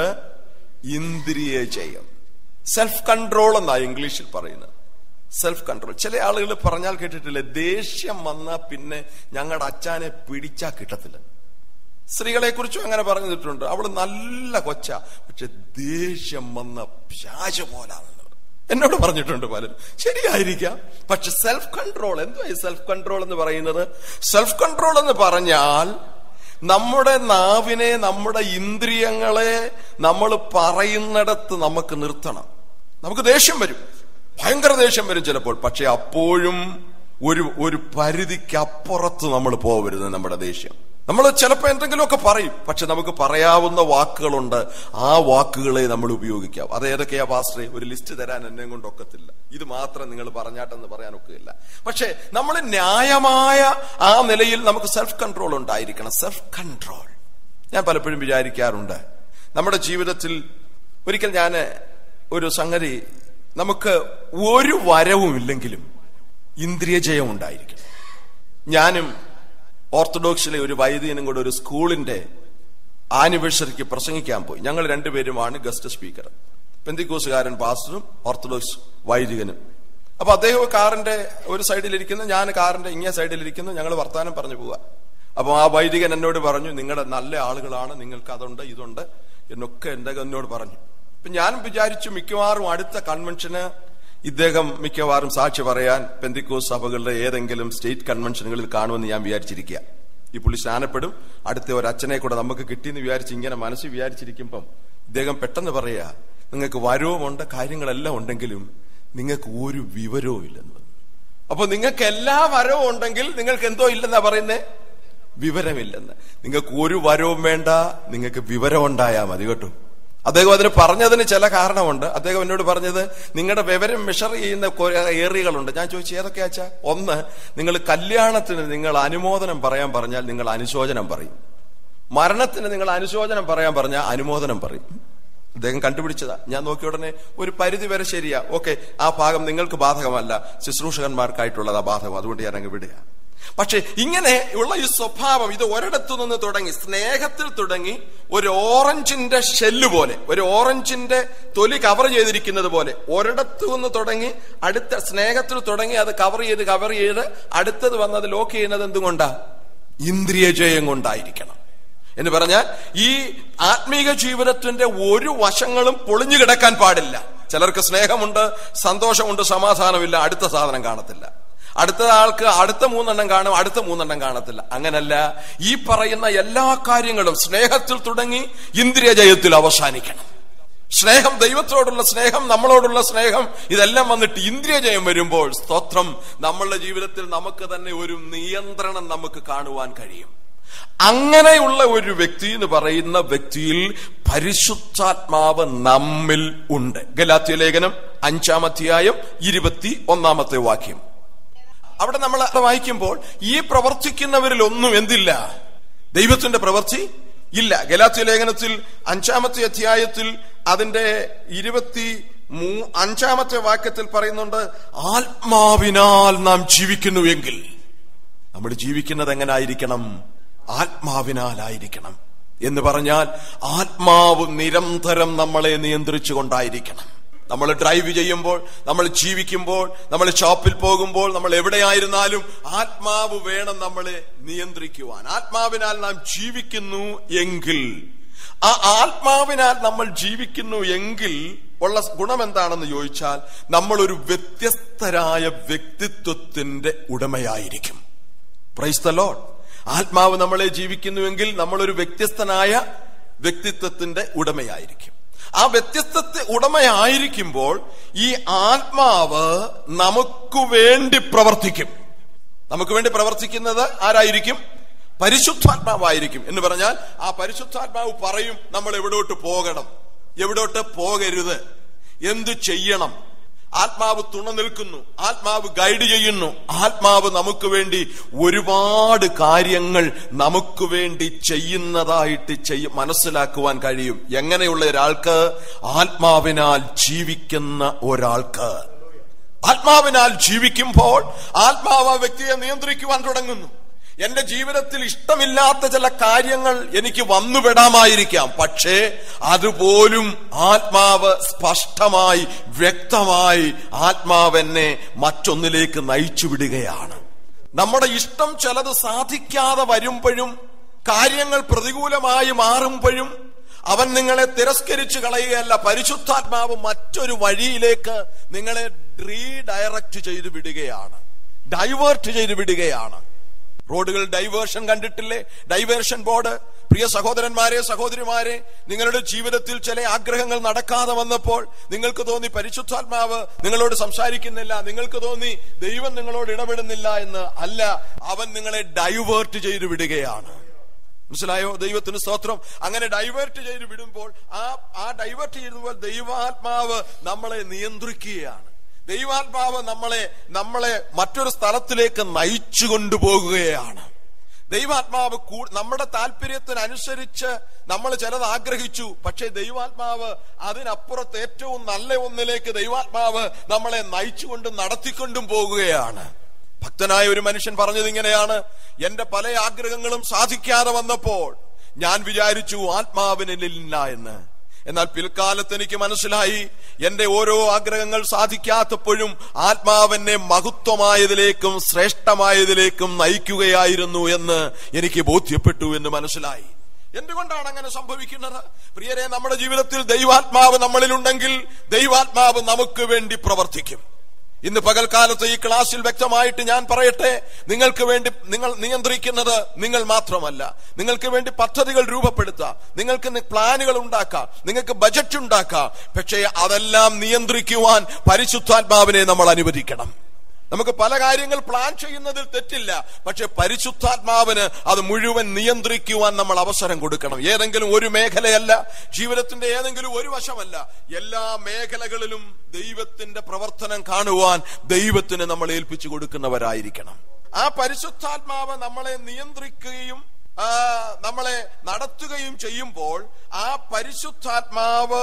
[SPEAKER 1] ഇന്ദ്രിയ ജയം സെൽഫ് കൺട്രോൾ എന്നാ ഇംഗ്ലീഷിൽ പറയുന്നത് സെൽഫ് കൺട്രോൾ ചില ആളുകൾ പറഞ്ഞാൽ കേട്ടിട്ടില്ലേ ദേഷ്യം വന്നാൽ പിന്നെ ഞങ്ങളുടെ അച്ഛനെ പിടിച്ചാ കിട്ടത്തില്ല സ്ത്രീകളെ കുറിച്ചും അങ്ങനെ പറഞ്ഞിട്ടുണ്ട് അവള് നല്ല കൊച്ച പക്ഷെ ദേഷ്യം വന്ന പിശാച പോലാണെന്ന് എന്നോട് പറഞ്ഞിട്ടുണ്ട് പലരും ശരിയായിരിക്കാം പക്ഷെ സെൽഫ് കൺട്രോൾ എന്തുവാ സെൽഫ് കൺട്രോൾ എന്ന് പറയുന്നത് സെൽഫ് കൺട്രോൾ എന്ന് പറഞ്ഞാൽ നമ്മുടെ നാവിനെ നമ്മുടെ ഇന്ദ്രിയങ്ങളെ നമ്മൾ പറയുന്നിടത്ത് നമുക്ക് നിർത്തണം നമുക്ക് ദേഷ്യം വരും ഭയങ്കര ദേഷ്യം വരും ചിലപ്പോൾ പക്ഷെ അപ്പോഴും ഒരു ഒരു പരിധിക്കപ്പുറത്ത് നമ്മൾ പോകരുത് നമ്മുടെ ദേഷ്യം നമ്മൾ ചിലപ്പോൾ എന്തെങ്കിലുമൊക്കെ പറയും പക്ഷെ നമുക്ക് പറയാവുന്ന വാക്കുകളുണ്ട് ആ വാക്കുകളെ നമ്മൾ ഉപയോഗിക്കാം അത് ഏതൊക്കെയാ പാസ്റ്ററെ ഒരു ലിസ്റ്റ് തരാൻ എന്നെ കൊണ്ട് ഒക്കത്തില്ല ഇത് മാത്രം നിങ്ങൾ പറഞ്ഞാട്ടെന്ന് പറയാൻ ഒക്കുകയില്ല പക്ഷെ നമ്മൾ ന്യായമായ ആ നിലയിൽ നമുക്ക് സെൽഫ് കൺട്രോൾ ഉണ്ടായിരിക്കണം സെൽഫ് കൺട്രോൾ ഞാൻ പലപ്പോഴും വിചാരിക്കാറുണ്ട് നമ്മുടെ ജീവിതത്തിൽ ഒരിക്കൽ ഞാൻ ഒരു സംഗതി നമുക്ക് ഒരു വരവും ഇല്ലെങ്കിലും ഇന്ദ്രിയജയം ഉണ്ടായിരിക്കണം ഞാനും ഓർത്തഡോക്സിലെ ഒരു വൈദികനും കൂടെ ഒരു സ്കൂളിന്റെ ആനിവേഴ്സറിക്ക് പ്രസംഗിക്കാൻ പോയി ഞങ്ങൾ രണ്ടുപേരുമാണ് ഗസ്റ്റ് സ്പീക്കർ പെന്തിക്കോസുകാരൻ പാസ്റ്ററും ഓർത്തഡോക്സ് വൈദികനും അപ്പൊ അദ്ദേഹം കാറിന്റെ ഒരു സൈഡിലിരിക്കുന്നു ഞാൻ കാറിന്റെ ഇങ്ങേ സൈഡിലിരിക്കുന്നു ഞങ്ങൾ വർത്താനം പറഞ്ഞു പോവുക അപ്പൊ ആ വൈദികൻ എന്നോട് പറഞ്ഞു നിങ്ങളുടെ നല്ല ആളുകളാണ് നിങ്ങൾക്ക് അതുണ്ട് ഇതുണ്ട് എന്നൊക്കെ എന്റെ എന്നോട് പറഞ്ഞു അപ്പൊ ഞാൻ വിചാരിച്ചു മിക്കവാറും അടുത്ത കൺവെൻഷന് ഇദ്ദേഹം മിക്കവാറും സാക്ഷി പറയാൻ പെന്തിക്കോസ് സഭകളുടെ ഏതെങ്കിലും സ്റ്റേറ്റ് കൺവെൻഷനുകളിൽ കാണുമെന്ന് ഞാൻ വിചാരിച്ചിരിക്കുക ഈ പുള്ളി സ്നാനപ്പെടും അടുത്ത ഒരു അച്ഛനെ കൂടെ നമുക്ക് കിട്ടിയെന്ന് വിചാരിച്ച് ഇങ്ങനെ മനസ്സിൽ വിചാരിച്ചിരിക്കുമ്പം ഇദ്ദേഹം പെട്ടെന്ന് പറയാ നിങ്ങൾക്ക് വരവുമുണ്ട് കാര്യങ്ങളെല്ലാം ഉണ്ടെങ്കിലും നിങ്ങൾക്ക് ഒരു വിവരവും ഇല്ലെന്ന് അപ്പൊ നിങ്ങൾക്ക് എല്ലാ വരവും ഉണ്ടെങ്കിൽ നിങ്ങൾക്ക് എന്തോ ഇല്ലെന്നാ പറയുന്നേ വിവരമില്ലെന്ന് നിങ്ങൾക്ക് ഒരു വരവും വേണ്ട നിങ്ങൾക്ക് വിവരം ഉണ്ടായാ മതി കേട്ടോ അദ്ദേഹം അതിന് പറഞ്ഞതിന് ചില കാരണമുണ്ട് അദ്ദേഹം എന്നോട് പറഞ്ഞത് നിങ്ങളുടെ വിവരം മെഷർ ചെയ്യുന്ന കുറെ ഏറിയകളുണ്ട് ഞാൻ ചോദിച്ചു ഏതൊക്കെയാച്ചാ ഒന്ന് നിങ്ങൾ കല്യാണത്തിന് നിങ്ങൾ അനുമോദനം പറയാൻ പറഞ്ഞാൽ നിങ്ങൾ അനുശോചനം പറയും മരണത്തിന് നിങ്ങൾ അനുശോചനം പറയാൻ പറഞ്ഞാൽ അനുമോദനം പറയും അദ്ദേഹം കണ്ടുപിടിച്ചതാ ഞാൻ നോക്കിയ ഉടനെ ഒരു പരിധി വരെ ശരിയാ ഓക്കെ ആ ഭാഗം നിങ്ങൾക്ക് ബാധകമല്ല ശുശ്രൂഷകന്മാർക്കായിട്ടുള്ളത് ആ ബാധകം അതുകൊണ്ട് ഞാൻ അങ്ങ് വിടുക പക്ഷെ ഇങ്ങനെ ഉള്ള ഈ സ്വഭാവം ഇത് ഒരിടത്തു നിന്ന് തുടങ്ങി സ്നേഹത്തിൽ തുടങ്ങി ഒരു ഓറഞ്ചിന്റെ ഷെല്ല് പോലെ ഒരു ഓറഞ്ചിന്റെ തൊലി കവർ ചെയ്തിരിക്കുന്നത് പോലെ ഒരിടത്തു നിന്ന് തുടങ്ങി അടുത്ത സ്നേഹത്തിൽ തുടങ്ങി അത് കവർ ചെയ്ത് കവർ ചെയ്ത് അടുത്തത് വന്നത് ലോക്ക് ചെയ്യുന്നത് എന്തുകൊണ്ടാ ഇന്ദ്രിയ ജയം കൊണ്ടായിരിക്കണം എന്ന് പറഞ്ഞാൽ ഈ ആത്മീക ജീവിതത്തിന്റെ ഒരു വശങ്ങളും പൊളിഞ്ഞു കിടക്കാൻ പാടില്ല ചിലർക്ക് സ്നേഹമുണ്ട് സന്തോഷമുണ്ട് സമാധാനമില്ല അടുത്ത സാധനം കാണത്തില്ല അടുത്ത ആൾക്ക് അടുത്ത മൂന്നെണ്ണം കാണും അടുത്ത മൂന്നെണ്ണം കാണത്തില്ല അങ്ങനല്ല ഈ പറയുന്ന എല്ലാ കാര്യങ്ങളും സ്നേഹത്തിൽ തുടങ്ങി ഇന്ദ്രിയ ജയത്തിൽ അവസാനിക്കണം സ്നേഹം ദൈവത്തോടുള്ള സ്നേഹം നമ്മളോടുള്ള സ്നേഹം ഇതെല്ലാം വന്നിട്ട് ഇന്ദ്രിയ ജയം വരുമ്പോൾ സ്തോത്രം നമ്മളുടെ ജീവിതത്തിൽ നമുക്ക് തന്നെ ഒരു നിയന്ത്രണം നമുക്ക് കാണുവാൻ കഴിയും അങ്ങനെയുള്ള ഒരു വ്യക്തി എന്ന് പറയുന്ന വ്യക്തിയിൽ പരിശുദ്ധാത്മാവ് നമ്മിൽ ഉണ്ട് ഗലാത്യ ലേഖനം അഞ്ചാം അധ്യായം ഇരുപത്തി ഒന്നാമത്തെ വാക്യം അവിടെ നമ്മൾ വായിക്കുമ്പോൾ ഈ പ്രവർത്തിക്കുന്നവരിൽ ഒന്നും എന്തില്ല ദൈവത്തിന്റെ പ്രവൃത്തി ഇല്ല ഗലാത്യ ലേഖനത്തിൽ അഞ്ചാമത്തെ അധ്യായത്തിൽ അതിന്റെ ഇരുപത്തി മൂ അഞ്ചാമത്തെ വാക്യത്തിൽ പറയുന്നുണ്ട് ആത്മാവിനാൽ നാം ജീവിക്കുന്നുവെങ്കിൽ നമ്മൾ ജീവിക്കുന്നത് എങ്ങനായിരിക്കണം ആത്മാവിനാലായിരിക്കണം എന്ന് പറഞ്ഞാൽ ആത്മാവ് നിരന്തരം നമ്മളെ നിയന്ത്രിച്ചു കൊണ്ടായിരിക്കണം നമ്മൾ ഡ്രൈവ് ചെയ്യുമ്പോൾ നമ്മൾ ജീവിക്കുമ്പോൾ നമ്മൾ ഷോപ്പിൽ പോകുമ്പോൾ നമ്മൾ എവിടെയായിരുന്നാലും ആത്മാവ് വേണം നമ്മളെ നിയന്ത്രിക്കുവാൻ ആത്മാവിനാൽ നാം ജീവിക്കുന്നു എങ്കിൽ ആ ആത്മാവിനാൽ നമ്മൾ ജീവിക്കുന്നു എങ്കിൽ ഉള്ള ഗുണം എന്താണെന്ന് ചോദിച്ചാൽ നമ്മൾ ഒരു വ്യത്യസ്തരായ വ്യക്തിത്വത്തിന്റെ ഉടമയായിരിക്കും പ്രൈസ് ദ ലോഡ് ആത്മാവ് നമ്മളെ ജീവിക്കുന്നുവെങ്കിൽ നമ്മളൊരു വ്യത്യസ്തനായ വ്യക്തിത്വത്തിന്റെ ഉടമയായിരിക്കും ആ വ്യത്യസ്തത്തെ ഉടമയായിരിക്കുമ്പോൾ ഈ ആത്മാവ് നമുക്ക് വേണ്ടി പ്രവർത്തിക്കും നമുക്ക് വേണ്ടി പ്രവർത്തിക്കുന്നത് ആരായിരിക്കും പരിശുദ്ധാത്മാവായിരിക്കും എന്ന് പറഞ്ഞാൽ ആ പരിശുദ്ധാത്മാവ് പറയും നമ്മൾ എവിടോട്ട് പോകണം എവിടോട്ട് പോകരുത് എന്തു ചെയ്യണം ആത്മാവ് തുണ നിൽക്കുന്നു ആത്മാവ് ഗൈഡ് ചെയ്യുന്നു ആത്മാവ് നമുക്ക് വേണ്ടി ഒരുപാട് കാര്യങ്ങൾ നമുക്ക് വേണ്ടി ചെയ്യുന്നതായിട്ട് ചെയ്യ മനസ്സിലാക്കുവാൻ കഴിയും എങ്ങനെയുള്ള ഒരാൾക്ക് ആത്മാവിനാൽ ജീവിക്കുന്ന ഒരാൾക്ക് ആത്മാവിനാൽ ജീവിക്കുമ്പോൾ ആത്മാവ് ആ വ്യക്തിയെ നിയന്ത്രിക്കുവാൻ തുടങ്ങുന്നു എന്റെ ജീവിതത്തിൽ ഇഷ്ടമില്ലാത്ത ചില കാര്യങ്ങൾ എനിക്ക് വന്നുപെടാമായിരിക്കാം പക്ഷേ അതുപോലും ആത്മാവ് സ്പഷ്ടമായി വ്യക്തമായി ആത്മാവ് എന്നെ മറ്റൊന്നിലേക്ക് നയിച്ചു വിടുകയാണ് നമ്മുടെ ഇഷ്ടം ചിലത് സാധിക്കാതെ വരുമ്പോഴും കാര്യങ്ങൾ പ്രതികൂലമായി മാറുമ്പോഴും അവൻ നിങ്ങളെ തിരസ്കരിച്ചു കളയുകയല്ല പരിശുദ്ധാത്മാവ് മറ്റൊരു വഴിയിലേക്ക് നിങ്ങളെ റീഡയറക്റ്റ് ചെയ്തു വിടുകയാണ് ഡൈവേർട്ട് ചെയ്തു വിടുകയാണ് റോഡുകൾ ഡൈവേർഷൻ കണ്ടിട്ടില്ലേ ഡൈവേർഷൻ ബോർഡ് പ്രിയ സഹോദരന്മാരെ സഹോദരിമാരെ നിങ്ങളുടെ ജീവിതത്തിൽ ചില ആഗ്രഹങ്ങൾ നടക്കാതെ വന്നപ്പോൾ നിങ്ങൾക്ക് തോന്നി പരിശുദ്ധാത്മാവ് നിങ്ങളോട് സംസാരിക്കുന്നില്ല നിങ്ങൾക്ക് തോന്നി ദൈവം നിങ്ങളോട് ഇടപെടുന്നില്ല എന്ന് അല്ല അവൻ നിങ്ങളെ ഡൈവേർട്ട് ചെയ്തു വിടുകയാണ് മനസ്സിലായോ ദൈവത്തിന് സ്തോത്രം അങ്ങനെ ഡൈവേർട്ട് ചെയ്ത് വിടുമ്പോൾ ആ ആ ഡൈവേർട്ട് ചെയ്യുമ്പോൾ ദൈവാത്മാവ് നമ്മളെ നിയന്ത്രിക്കുകയാണ് ദൈവാത്മാവ് നമ്മളെ നമ്മളെ മറ്റൊരു സ്ഥലത്തിലേക്ക് നയിച്ചു കൊണ്ടുപോകുകയാണ് ദൈവാത്മാവ് നമ്മുടെ താല്പര്യത്തിനനുസരിച്ച് നമ്മൾ ചിലത് ആഗ്രഹിച്ചു പക്ഷേ ദൈവാത്മാവ് അതിനപ്പുറത്ത് ഏറ്റവും നല്ല ഒന്നിലേക്ക് ദൈവാത്മാവ് നമ്മളെ നയിച്ചുകൊണ്ടും നടത്തിക്കൊണ്ടും പോകുകയാണ് ഭക്തനായ ഒരു മനുഷ്യൻ പറഞ്ഞത് ഇങ്ങനെയാണ് എന്റെ പല ആഗ്രഹങ്ങളും സാധിക്കാതെ വന്നപ്പോൾ ഞാൻ വിചാരിച്ചു ആത്മാവിനില്ല എന്ന് എന്നാൽ പിൽക്കാലത്ത് എനിക്ക് മനസ്സിലായി എന്റെ ഓരോ ആഗ്രഹങ്ങൾ സാധിക്കാത്തപ്പോഴും ആത്മാവെന്നെ മഹത്വമായതിലേക്കും ശ്രേഷ്ഠമായതിലേക്കും നയിക്കുകയായിരുന്നു എന്ന് എനിക്ക് ബോധ്യപ്പെട്ടു എന്ന് മനസ്സിലായി എന്തുകൊണ്ടാണ് അങ്ങനെ സംഭവിക്കുന്നത് പ്രിയരെ നമ്മുടെ ജീവിതത്തിൽ ദൈവാത്മാവ് നമ്മളിലുണ്ടെങ്കിൽ ദൈവാത്മാവ് നമുക്ക് വേണ്ടി പ്രവർത്തിക്കും ഇന്ന് പകൽക്കാലത്ത് ഈ ക്ലാസ്സിൽ വ്യക്തമായിട്ട് ഞാൻ പറയട്ടെ നിങ്ങൾക്ക് വേണ്ടി നിങ്ങൾ നിയന്ത്രിക്കുന്നത് നിങ്ങൾ മാത്രമല്ല നിങ്ങൾക്ക് വേണ്ടി പദ്ധതികൾ രൂപപ്പെടുത്താം നിങ്ങൾക്ക് പ്ലാനുകൾ ഉണ്ടാക്കാം നിങ്ങൾക്ക് ബജറ്റ് ഉണ്ടാക്കാം പക്ഷേ അതെല്ലാം നിയന്ത്രിക്കുവാൻ പരിശുദ്ധാത്മാവിനെ നമ്മൾ അനുവദിക്കണം നമുക്ക് പല കാര്യങ്ങൾ പ്ലാൻ ചെയ്യുന്നതിൽ തെറ്റില്ല പക്ഷെ പരിശുദ്ധാത്മാവിന് അത് മുഴുവൻ നിയന്ത്രിക്കുവാൻ നമ്മൾ അവസരം കൊടുക്കണം ഏതെങ്കിലും ഒരു മേഖലയല്ല ജീവിതത്തിന്റെ ഏതെങ്കിലും ഒരു വശമല്ല എല്ലാ മേഖലകളിലും ദൈവത്തിന്റെ പ്രവർത്തനം കാണുവാൻ ദൈവത്തിന് നമ്മൾ ഏൽപ്പിച്ചു കൊടുക്കുന്നവരായിരിക്കണം ആ പരിശുദ്ധാത്മാവ് നമ്മളെ നിയന്ത്രിക്കുകയും ആ, നമ്മളെ നടത്തുകയും ചെയ്യുമ്പോൾ ആ പരിശുദ്ധാത്മാവ്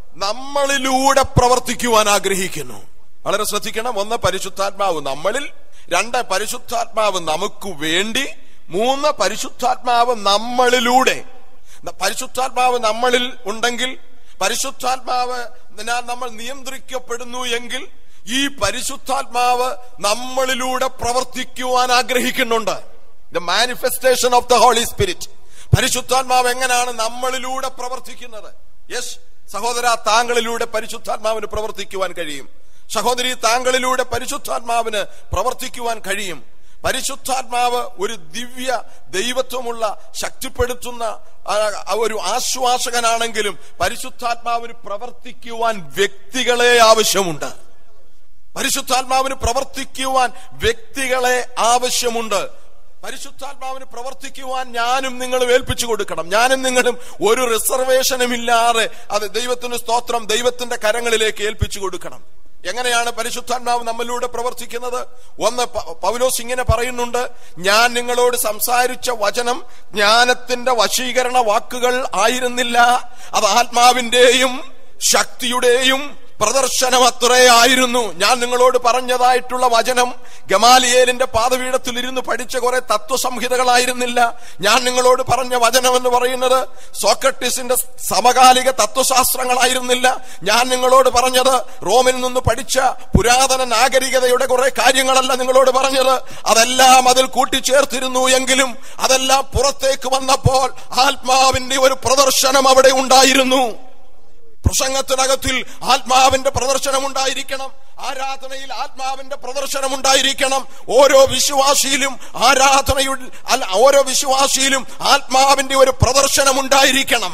[SPEAKER 1] നമ്മളിലൂടെ പ്രവർത്തിക്കുവാൻ ആഗ്രഹിക്കുന്നു വളരെ ശ്രദ്ധിക്കണം ഒന്ന് പരിശുദ്ധാത്മാവ് നമ്മളിൽ രണ്ട് പരിശുദ്ധാത്മാവ് നമുക്ക് വേണ്ടി മൂന്ന് പരിശുദ്ധാത്മാവ് നമ്മളിലൂടെ ന- പരിശുദ്ധാത്മാവ് നമ്മളിൽ ഉണ്ടെങ്കിൽ പരിശുദ്ധാത്മാവ് നാൽ നമ്മൾ നിയന്ത്രിക്കപ്പെടുന്നു എങ്കിൽ ഈ പരിശുദ്ധാത്മാവ് നമ്മളിലൂടെ പ്രവർത്തിക്കുവാൻ ആഗ്രഹിക്കുന്നുണ്ട് the manifestation of the holy spirit പരിശുദ്ധാത്മാവ് എങ്ങനെയാണ് നമ്മളിലൂടെ പ്രവർത്തിക്കുന്നത് യെസ് സഹോദര താങ്കളിലൂടെ പരിശുദ്ധാത്മാവിന് പ്രവർത്തിക്കുവാൻ കഴിയും സഹോദരി താങ്കളിലൂടെ പരിശുദ്ധാത്മാവിന് പ്രവർത്തിക്കുവാൻ കഴിയും പരിശുദ്ധാത്മാവ് ഒരു ദിവ്യ ദൈവത്വമുള്ള ശക്തിപ്പെടുത്തുന്ന ആ, ആ ഒരു ആശ്വാസകനാണെങ്കിലും പരിശുദ്ധാത്മാവിന് പ്രവർത്തിക്കുവാൻ വ്യക്തികളെ ആവശ്യമുണ്ട് പരിശുദ്ധാത്മാവിന് പ്രവർത്തിക്കുവാൻ വ്യക്തികളെ ആവശ്യമുണ്ട് പരിശുദ്ധാത്മാവിന് പ്രവർത്തിക്കുവാൻ ഞാനും നിങ്ങളും ഏൽപ്പിച്ചു കൊടുക്കണം ഞാനും നിങ്ങളും ഒരു റിസർവേഷനും ഇല്ലാതെ അത് ദൈവത്തിന് സ്തോത്രം ദൈവത്തിന്റെ കരങ്ങളിലേക്ക് ഏൽപ്പിച്ചു കൊടുക്കണം എങ്ങനെയാണ് പരിശുദ്ധാത്മാവ് നമ്മളിലൂടെ പ്രവർത്തിക്കുന്നത് ഒന്ന് പ- പൗലോസ് ഇങ്ങനെ പറയുന്നുണ്ട് ഞാൻ നിങ്ങളോട് സംസാരിച്ച വചനം ജ്ഞാനത്തിന്റെ വശീകരണ വാക്കുകൾ ആയിരുന്നില്ല അത് ആത്മാവിന്റെയും ശക്തിയുടെയും പ്രദർശനം അത്രയായിരുന്നു ഞാൻ നിങ്ങളോട് പറഞ്ഞതായിട്ടുള്ള വചനം ഗമാലിയേലിന്റെ പാതപീഠത്തിൽ ഇരുന്ന് പഠിച്ച കുറെ തത്വസംഹിതകളായിരുന്നില്ല ഞാൻ നിങ്ങളോട് പറഞ്ഞ വചനം എന്ന് പറയുന്നത് സോക്രട്ടീസിന്റെ സമകാലിക തത്വശാസ്ത്രങ്ങളായിരുന്നില്ല ഞാൻ നിങ്ങളോട് പറഞ്ഞത് റോമിൽ നിന്ന് പഠിച്ച പുരാതന നാഗരികതയുടെ കുറെ കാര്യങ്ങളല്ല നിങ്ങളോട് പറഞ്ഞത് അതെല്ലാം അതിൽ കൂട്ടിച്ചേർത്തിരുന്നു എങ്കിലും അതെല്ലാം പുറത്തേക്ക് വന്നപ്പോൾ ആത്മാവിന്റെ ഒരു പ്രദർശനം അവിടെ ഉണ്ടായിരുന്നു പ്രസംഗത്തിനകത്തിൽ ആത്മാവിന്റെ പ്രദർശനം ഉണ്ടായിരിക്കണം ആരാധനയിൽ ആത്മാവിന്റെ പ്രദർശനം ഉണ്ടായിരിക്കണം ഓരോ വിശ്വാസിയിലും ആരാധനയുടെ അല്ല ഓരോ വിശ്വാസിയിലും ആത്മാവിന്റെ ഒരു പ്രദർശനം ഉണ്ടായിരിക്കണം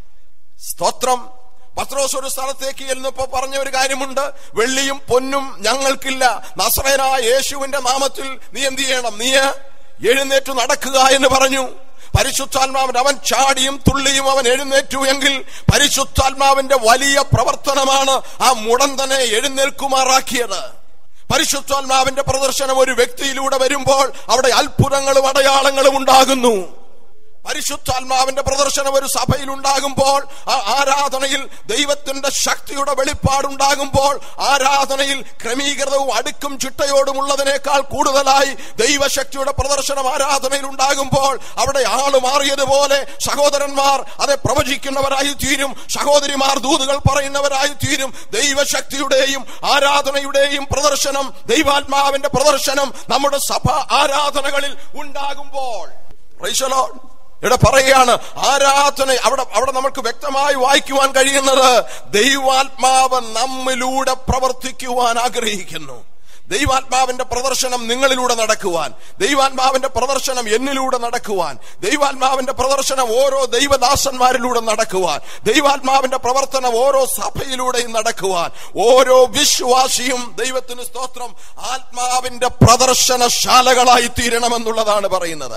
[SPEAKER 1] സ്തോത്രം പത്രോസ് ഒരു സ്ഥലത്തേക്ക് ചെല്ലുന്നപ്പോ പറഞ്ഞ ഒരു കാര്യമുണ്ട് വെള്ളിയും പൊന്നും ഞങ്ങൾക്കില്ല നസ്രയനായ യേശുവിന്റെ നാമത്തിൽ നീ എന്ത് ചെയ്യണം നീ എഴുന്നേറ്റ് നടക്കുക എന്ന് പറഞ്ഞു പരിശുദ്ധാത്മാവൻ അവൻ ചാടിയും തുള്ളിയും അവൻ എഴുന്നേറ്റു എങ്കിൽ പരിശുദ്ധാത്മാവിന്റെ വലിയ പ്രവർത്തനമാണ് ആ മുടന്തനെ എഴുന്നേൽക്കുമാറാക്കിയത് പരിശുദ്ധാത്മാവിന്റെ പ്രദർശനം ഒരു വ്യക്തിയിലൂടെ വരുമ്പോൾ അവിടെ അത്ഭുതങ്ങളും അടയാളങ്ങളും ഉണ്ടാകുന്നു പരിശുദ്ധാത്മാവിന്റെ പ്രദർശനം ഒരു സഭയിൽ ഉണ്ടാകുമ്പോൾ ആ ആരാധനയിൽ ദൈവത്തിന്റെ ശക്തിയുടെ വെളിപ്പാടുണ്ടാകുമ്പോൾ ആരാധനയിൽ ക്രമീകൃതവും അടുക്കും ചിട്ടയോടുമുള്ളതിനേക്കാൾ കൂടുതലായി ദൈവശക്തിയുടെ പ്രദർശനം ആരാധനയിൽ ഉണ്ടാകുമ്പോൾ അവിടെ ആള് മാറിയതുപോലെ സഹോദരന്മാർ അതെ പ്രവചിക്കുന്നവരായി തീരും സഹോദരിമാർ ദൂതുകൾ പറയുന്നവരായി തീരും ദൈവശക്തിയുടെയും ആരാധനയുടെയും പ്രദർശനം ദൈവാത്മാവിന്റെ പ്രദർശനം നമ്മുടെ സഭ ആരാധനകളിൽ ഉണ്ടാകുമ്പോൾ Praise the Lord. ഇവിടെ പറയുകയാണ് ആരാധന അവിടെ അവിടെ നമുക്ക് വ്യക്തമായി വായിക്കുവാൻ കഴിയുന്നത് ദൈവാത്മാവ് നമ്മിലൂടെ പ്രവർത്തിക്കുവാൻ ആഗ്രഹിക്കുന്നു ദൈവാത്മാവിന്റെ പ്രദർശനം നിങ്ങളിലൂടെ നടക്കുവാൻ ദൈവാത്മാവിന്റെ പ്രദർശനം എന്നിലൂടെ നടക്കുവാൻ ദൈവാത്മാവിന്റെ പ്രദർശനം ഓരോ ദൈവദാസന്മാരിലൂടെ നടക്കുവാൻ ദൈവാത്മാവിന്റെ പ്രവർത്തനം ഓരോ സഭയിലൂടെയും നടക്കുവാൻ ഓരോ വിശ്വാസിയും ദൈവത്തിന് സ്തോത്രം ആത്മാവിന്റെ പ്രദർശനശാലകളായി തീരണമെന്നുള്ളതാണ് പറയുന്നത്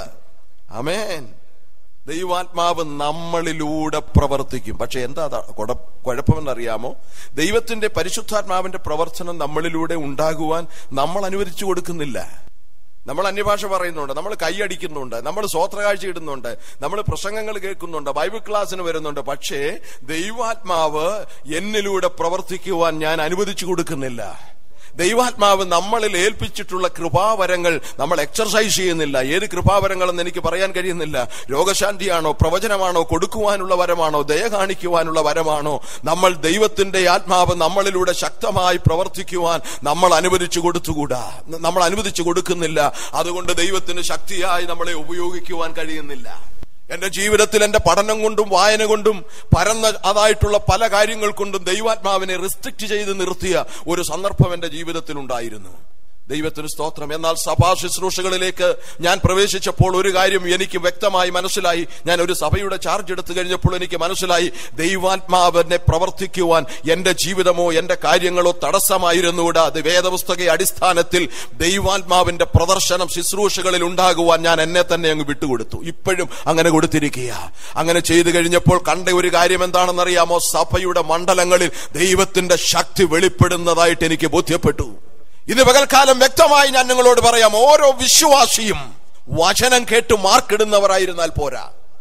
[SPEAKER 1] അമേൻ ദൈവാത്മാവ് നമ്മളിലൂടെ പ്രവർത്തിക്കും പക്ഷെ എന്താ അതാ കുഴ- കുഴപ്പമെന്നറിയാമോ ദൈവത്തിന്റെ പരിശുദ്ധാത്മാവിന്റെ പ്രവർത്തനം നമ്മളിലൂടെ ഉണ്ടാകുവാൻ നമ്മൾ അനുവദിച്ചു കൊടുക്കുന്നില്ല നമ്മൾ അന്യഭാഷ പറയുന്നുണ്ട് നമ്മൾ കൈയടിക്കുന്നുണ്ട് നമ്മൾ സ്വോത്രകാഴ്ച ഇടുന്നുണ്ട് നമ്മൾ പ്രസംഗങ്ങൾ കേൾക്കുന്നുണ്ട് ബൈബിൾ ക്ലാസ്സിന് വരുന്നുണ്ട് പക്ഷേ ദൈവാത്മാവ് എന്നിലൂടെ പ്രവർത്തിക്കുവാൻ ഞാൻ അനുവദിച്ചു കൊടുക്കുന്നില്ല ദൈവാത്മാവ് നമ്മളിൽ ഏൽപ്പിച്ചിട്ടുള്ള കൃപാവരങ്ങൾ നമ്മൾ എക്സർസൈസ് ചെയ്യുന്നില്ല ഏത് കൃപാവരങ്ങളെന്ന് എനിക്ക് പറയാൻ കഴിയുന്നില്ല രോഗശാന്തിയാണോ പ്രവചനമാണോ കൊടുക്കുവാനുള്ള വരമാണോ ദയ കാണിക്കുവാനുള്ള വരമാണോ നമ്മൾ ദൈവത്തിന്റെ ആത്മാവ് നമ്മളിലൂടെ ശക്തമായി പ്രവർത്തിക്കുവാൻ നമ്മൾ അനുവദിച്ചു കൊടുത്തുകൂടാ നമ്മൾ അനുവദിച്ചു കൊടുക്കുന്നില്ല അതുകൊണ്ട് ദൈവത്തിന് ശക്തിയായി നമ്മളെ ഉപയോഗിക്കുവാൻ കഴിയുന്നില്ല എന്റെ ജീവിതത്തിൽ എന്റെ പഠനം കൊണ്ടും വായന കൊണ്ടും പരന്ന അതായിട്ടുള്ള പല കാര്യങ്ങൾ കൊണ്ടും ദൈവാത്മാവിനെ റിസ്ട്രിക്ട് ചെയ്ത് നിർത്തിയ ഒരു സന്ദർഭം എന്റെ ജീവിതത്തിൽ ഉണ്ടായിരുന്നു ദൈവത്തിന് സ്തോത്രം എന്നാൽ സഭാ ശുശ്രൂഷകളിലേക്ക് ഞാൻ പ്രവേശിച്ചപ്പോൾ ഒരു കാര്യം എനിക്ക് വ്യക്തമായി മനസ്സിലായി ഞാൻ ഒരു സഭയുടെ ചാർജ് എടുത്തു കഴിഞ്ഞപ്പോൾ എനിക്ക് മനസ്സിലായി ദൈവാത്മാവിനെ പ്രവർത്തിക്കുവാൻ എന്റെ ജീവിതമോ എന്റെ കാര്യങ്ങളോ തടസ്സമായിരുന്നുകൂടാ അത് വേദപുസ്തക അടിസ്ഥാനത്തിൽ ദൈവാത്മാവിന്റെ പ്രദർശനം ശുശ്രൂഷകളിൽ ഉണ്ടാകുവാൻ ഞാൻ എന്നെ തന്നെ അങ്ങ് വിട്ടുകൊടുത്തു ഇപ്പോഴും അങ്ങനെ കൊടുത്തിരിക്കുക അങ്ങനെ ചെയ്തു കഴിഞ്ഞപ്പോൾ കണ്ട ഒരു കാര്യം എന്താണെന്നറിയാമോ സഭയുടെ മണ്ഡലങ്ങളിൽ ദൈവത്തിന്റെ ശക്തി വെളിപ്പെടുന്നതായിട്ട് എനിക്ക് ബോധ്യപ്പെട്ടു ഇത് പകൽക്കാലം വ്യക്തമായി ഞാൻ നിങ്ങളോട് പറയാം ഓരോ വിശ്വാസിയും വചനം കേട്ട് മാർക്കിടുന്നവരായിരുന്നാൽ പോരാ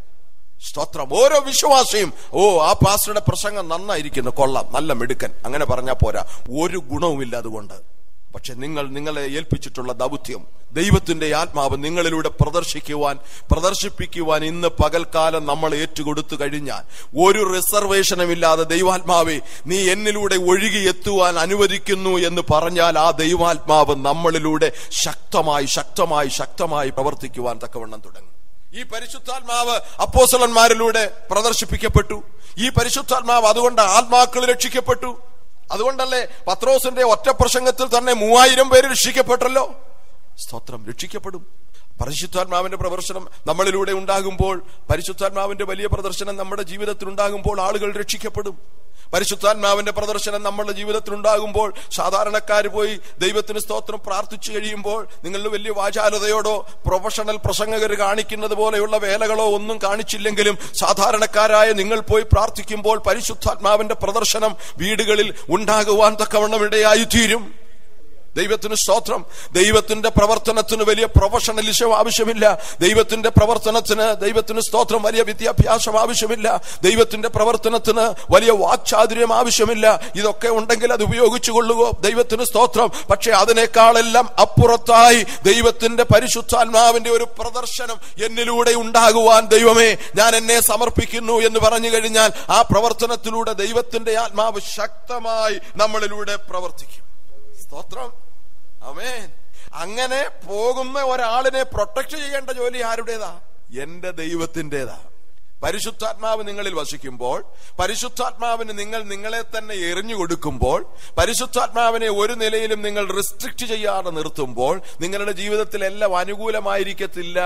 [SPEAKER 1] സ്തോത്രം ഓരോ വിശ്വാസിയും ഓ ആ പാസ്റ്ററുടെ പ്രസംഗം നന്നായിരിക്കുന്നു കൊള്ളാം നല്ല മിടുക്കൻ അങ്ങനെ പറഞ്ഞാൽ പോരാ ഒരു ഗുണവുമില്ല അതുകൊണ്ട് പക്ഷെ നിങ്ങൾ നിങ്ങളെ ഏൽപ്പിച്ചിട്ടുള്ള ദൗത്യം ദൈവത്തിന്റെ ആത്മാവ് നിങ്ങളിലൂടെ പ്രദർശിക്കുവാൻ പ്രദർശിപ്പിക്കുവാൻ ഇന്ന് പകൽക്കാലം നമ്മൾ ഏറ്റുകൊടുത്തു കഴിഞ്ഞാൽ ഒരു റിസർവേഷനും ഇല്ലാതെ ദൈവാത്മാവെ നീ എന്നിലൂടെ ഒഴുകി എത്തുവാൻ അനുവദിക്കുന്നു എന്ന് പറഞ്ഞാൽ ആ ദൈവാത്മാവ് നമ്മളിലൂടെ ശക്തമായി ശക്തമായി ശക്തമായി പ്രവർത്തിക്കുവാൻ തക്കവണ്ണം തുടങ്ങും ഈ പരിശുദ്ധാത്മാവ് അപ്പോസലന്മാരിലൂടെ പ്രദർശിപ്പിക്കപ്പെട്ടു ഈ പരിശുദ്ധാത്മാവ് അതുകൊണ്ട് ആത്മാക്കൾ രക്ഷിക്കപ്പെട്ടു അതുകൊണ്ടല്ലേ പത്രോസിന്റെ ഒറ്റ പ്രസംഗത്തിൽ തന്നെ മൂവായിരം പേര് രക്ഷിക്കപ്പെട്ടല്ലോ സ്തോത്രം രക്ഷിക്കപ്പെടും പരിശുദ്ധാത്മാവിന്റെ പ്രദർശനം നമ്മളിലൂടെ ഉണ്ടാകുമ്പോൾ പരിശുദ്ധാത്മാവിന്റെ വലിയ പ്രദർശനം നമ്മുടെ ജീവിതത്തിൽ ഉണ്ടാകുമ്പോൾ ആളുകൾ രക്ഷിക്കപ്പെടും പരിശുദ്ധാത്മാവിന്റെ പ്രദർശനം നമ്മളുടെ ജീവിതത്തിൽ ഉണ്ടാകുമ്പോൾ സാധാരണക്കാർ പോയി ദൈവത്തിന് സ്തോത്രം പ്രാർത്ഥിച്ചു കഴിയുമ്പോൾ നിങ്ങളുടെ വലിയ വാചാലതയോടോ പ്രൊഫഷണൽ പ്രസംഗകർ കാണിക്കുന്നത് പോലെയുള്ള വേലകളോ ഒന്നും കാണിച്ചില്ലെങ്കിലും സാധാരണക്കാരായ നിങ്ങൾ പോയി പ്രാർത്ഥിക്കുമ്പോൾ പരിശുദ്ധാത്മാവിന്റെ പ്രദർശനം വീടുകളിൽ ഉണ്ടാകുവാൻ തക്കവണ്ണം ഇടയായി തീരും ദൈവത്തിന് സ്തോത്രം ദൈവത്തിന്റെ പ്രവർത്തനത്തിന് വലിയ പ്രൊഫഷണലിസം ആവശ്യമില്ല ദൈവത്തിന്റെ പ്രവർത്തനത്തിന് ദൈവത്തിന് സ്തോത്രം വലിയ വിദ്യാഭ്യാസം ആവശ്യമില്ല ദൈവത്തിന്റെ പ്രവർത്തനത്തിന് വലിയ വാക്ചാതുര്യം ആവശ്യമില്ല ഇതൊക്കെ ഉണ്ടെങ്കിൽ അത് ഉപയോഗിച്ചു കൊള്ളുകയോ ദൈവത്തിന് സ്തോത്രം പക്ഷെ അതിനേക്കാളെല്ലാം അപ്പുറത്തായി ദൈവത്തിന്റെ പരിശുദ്ധാത്മാവിന്റെ ഒരു പ്രദർശനം എന്നിലൂടെ ഉണ്ടാകുവാൻ ദൈവമേ ഞാൻ എന്നെ സമർപ്പിക്കുന്നു എന്ന് പറഞ്ഞു കഴിഞ്ഞാൽ ആ പ്രവർത്തനത്തിലൂടെ ദൈവത്തിന്റെ ആത്മാവ് ശക്തമായി നമ്മളിലൂടെ പ്രവർത്തിക്കും സ്തോത്രം അമേൻ അങ്ങനെ പോകുന്ന ഒരാളിനെ പ്രൊട്ടക്ട് ചെയ്യേണ്ട ജോലി ആരുടേതാ എന്റെ ദൈവത്തിൻ്റെതാ പരിശുദ്ധാത്മാവ് നിങ്ങളിൽ വസിക്കുമ്പോൾ പരിശുദ്ധാത്മാവിന് നിങ്ങൾ നിങ്ങളെ തന്നെ എറിഞ്ഞു കൊടുക്കുമ്പോൾ പരിശുദ്ധാത്മാവിനെ ഒരു നിലയിലും നിങ്ങൾ റിസ്ട്രിക്ട് ചെയ്യാതെ നിർത്തുമ്പോൾ നിങ്ങളുടെ ജീവിതത്തിൽ എല്ലാം അനുകൂലമായിരിക്കത്തില്ല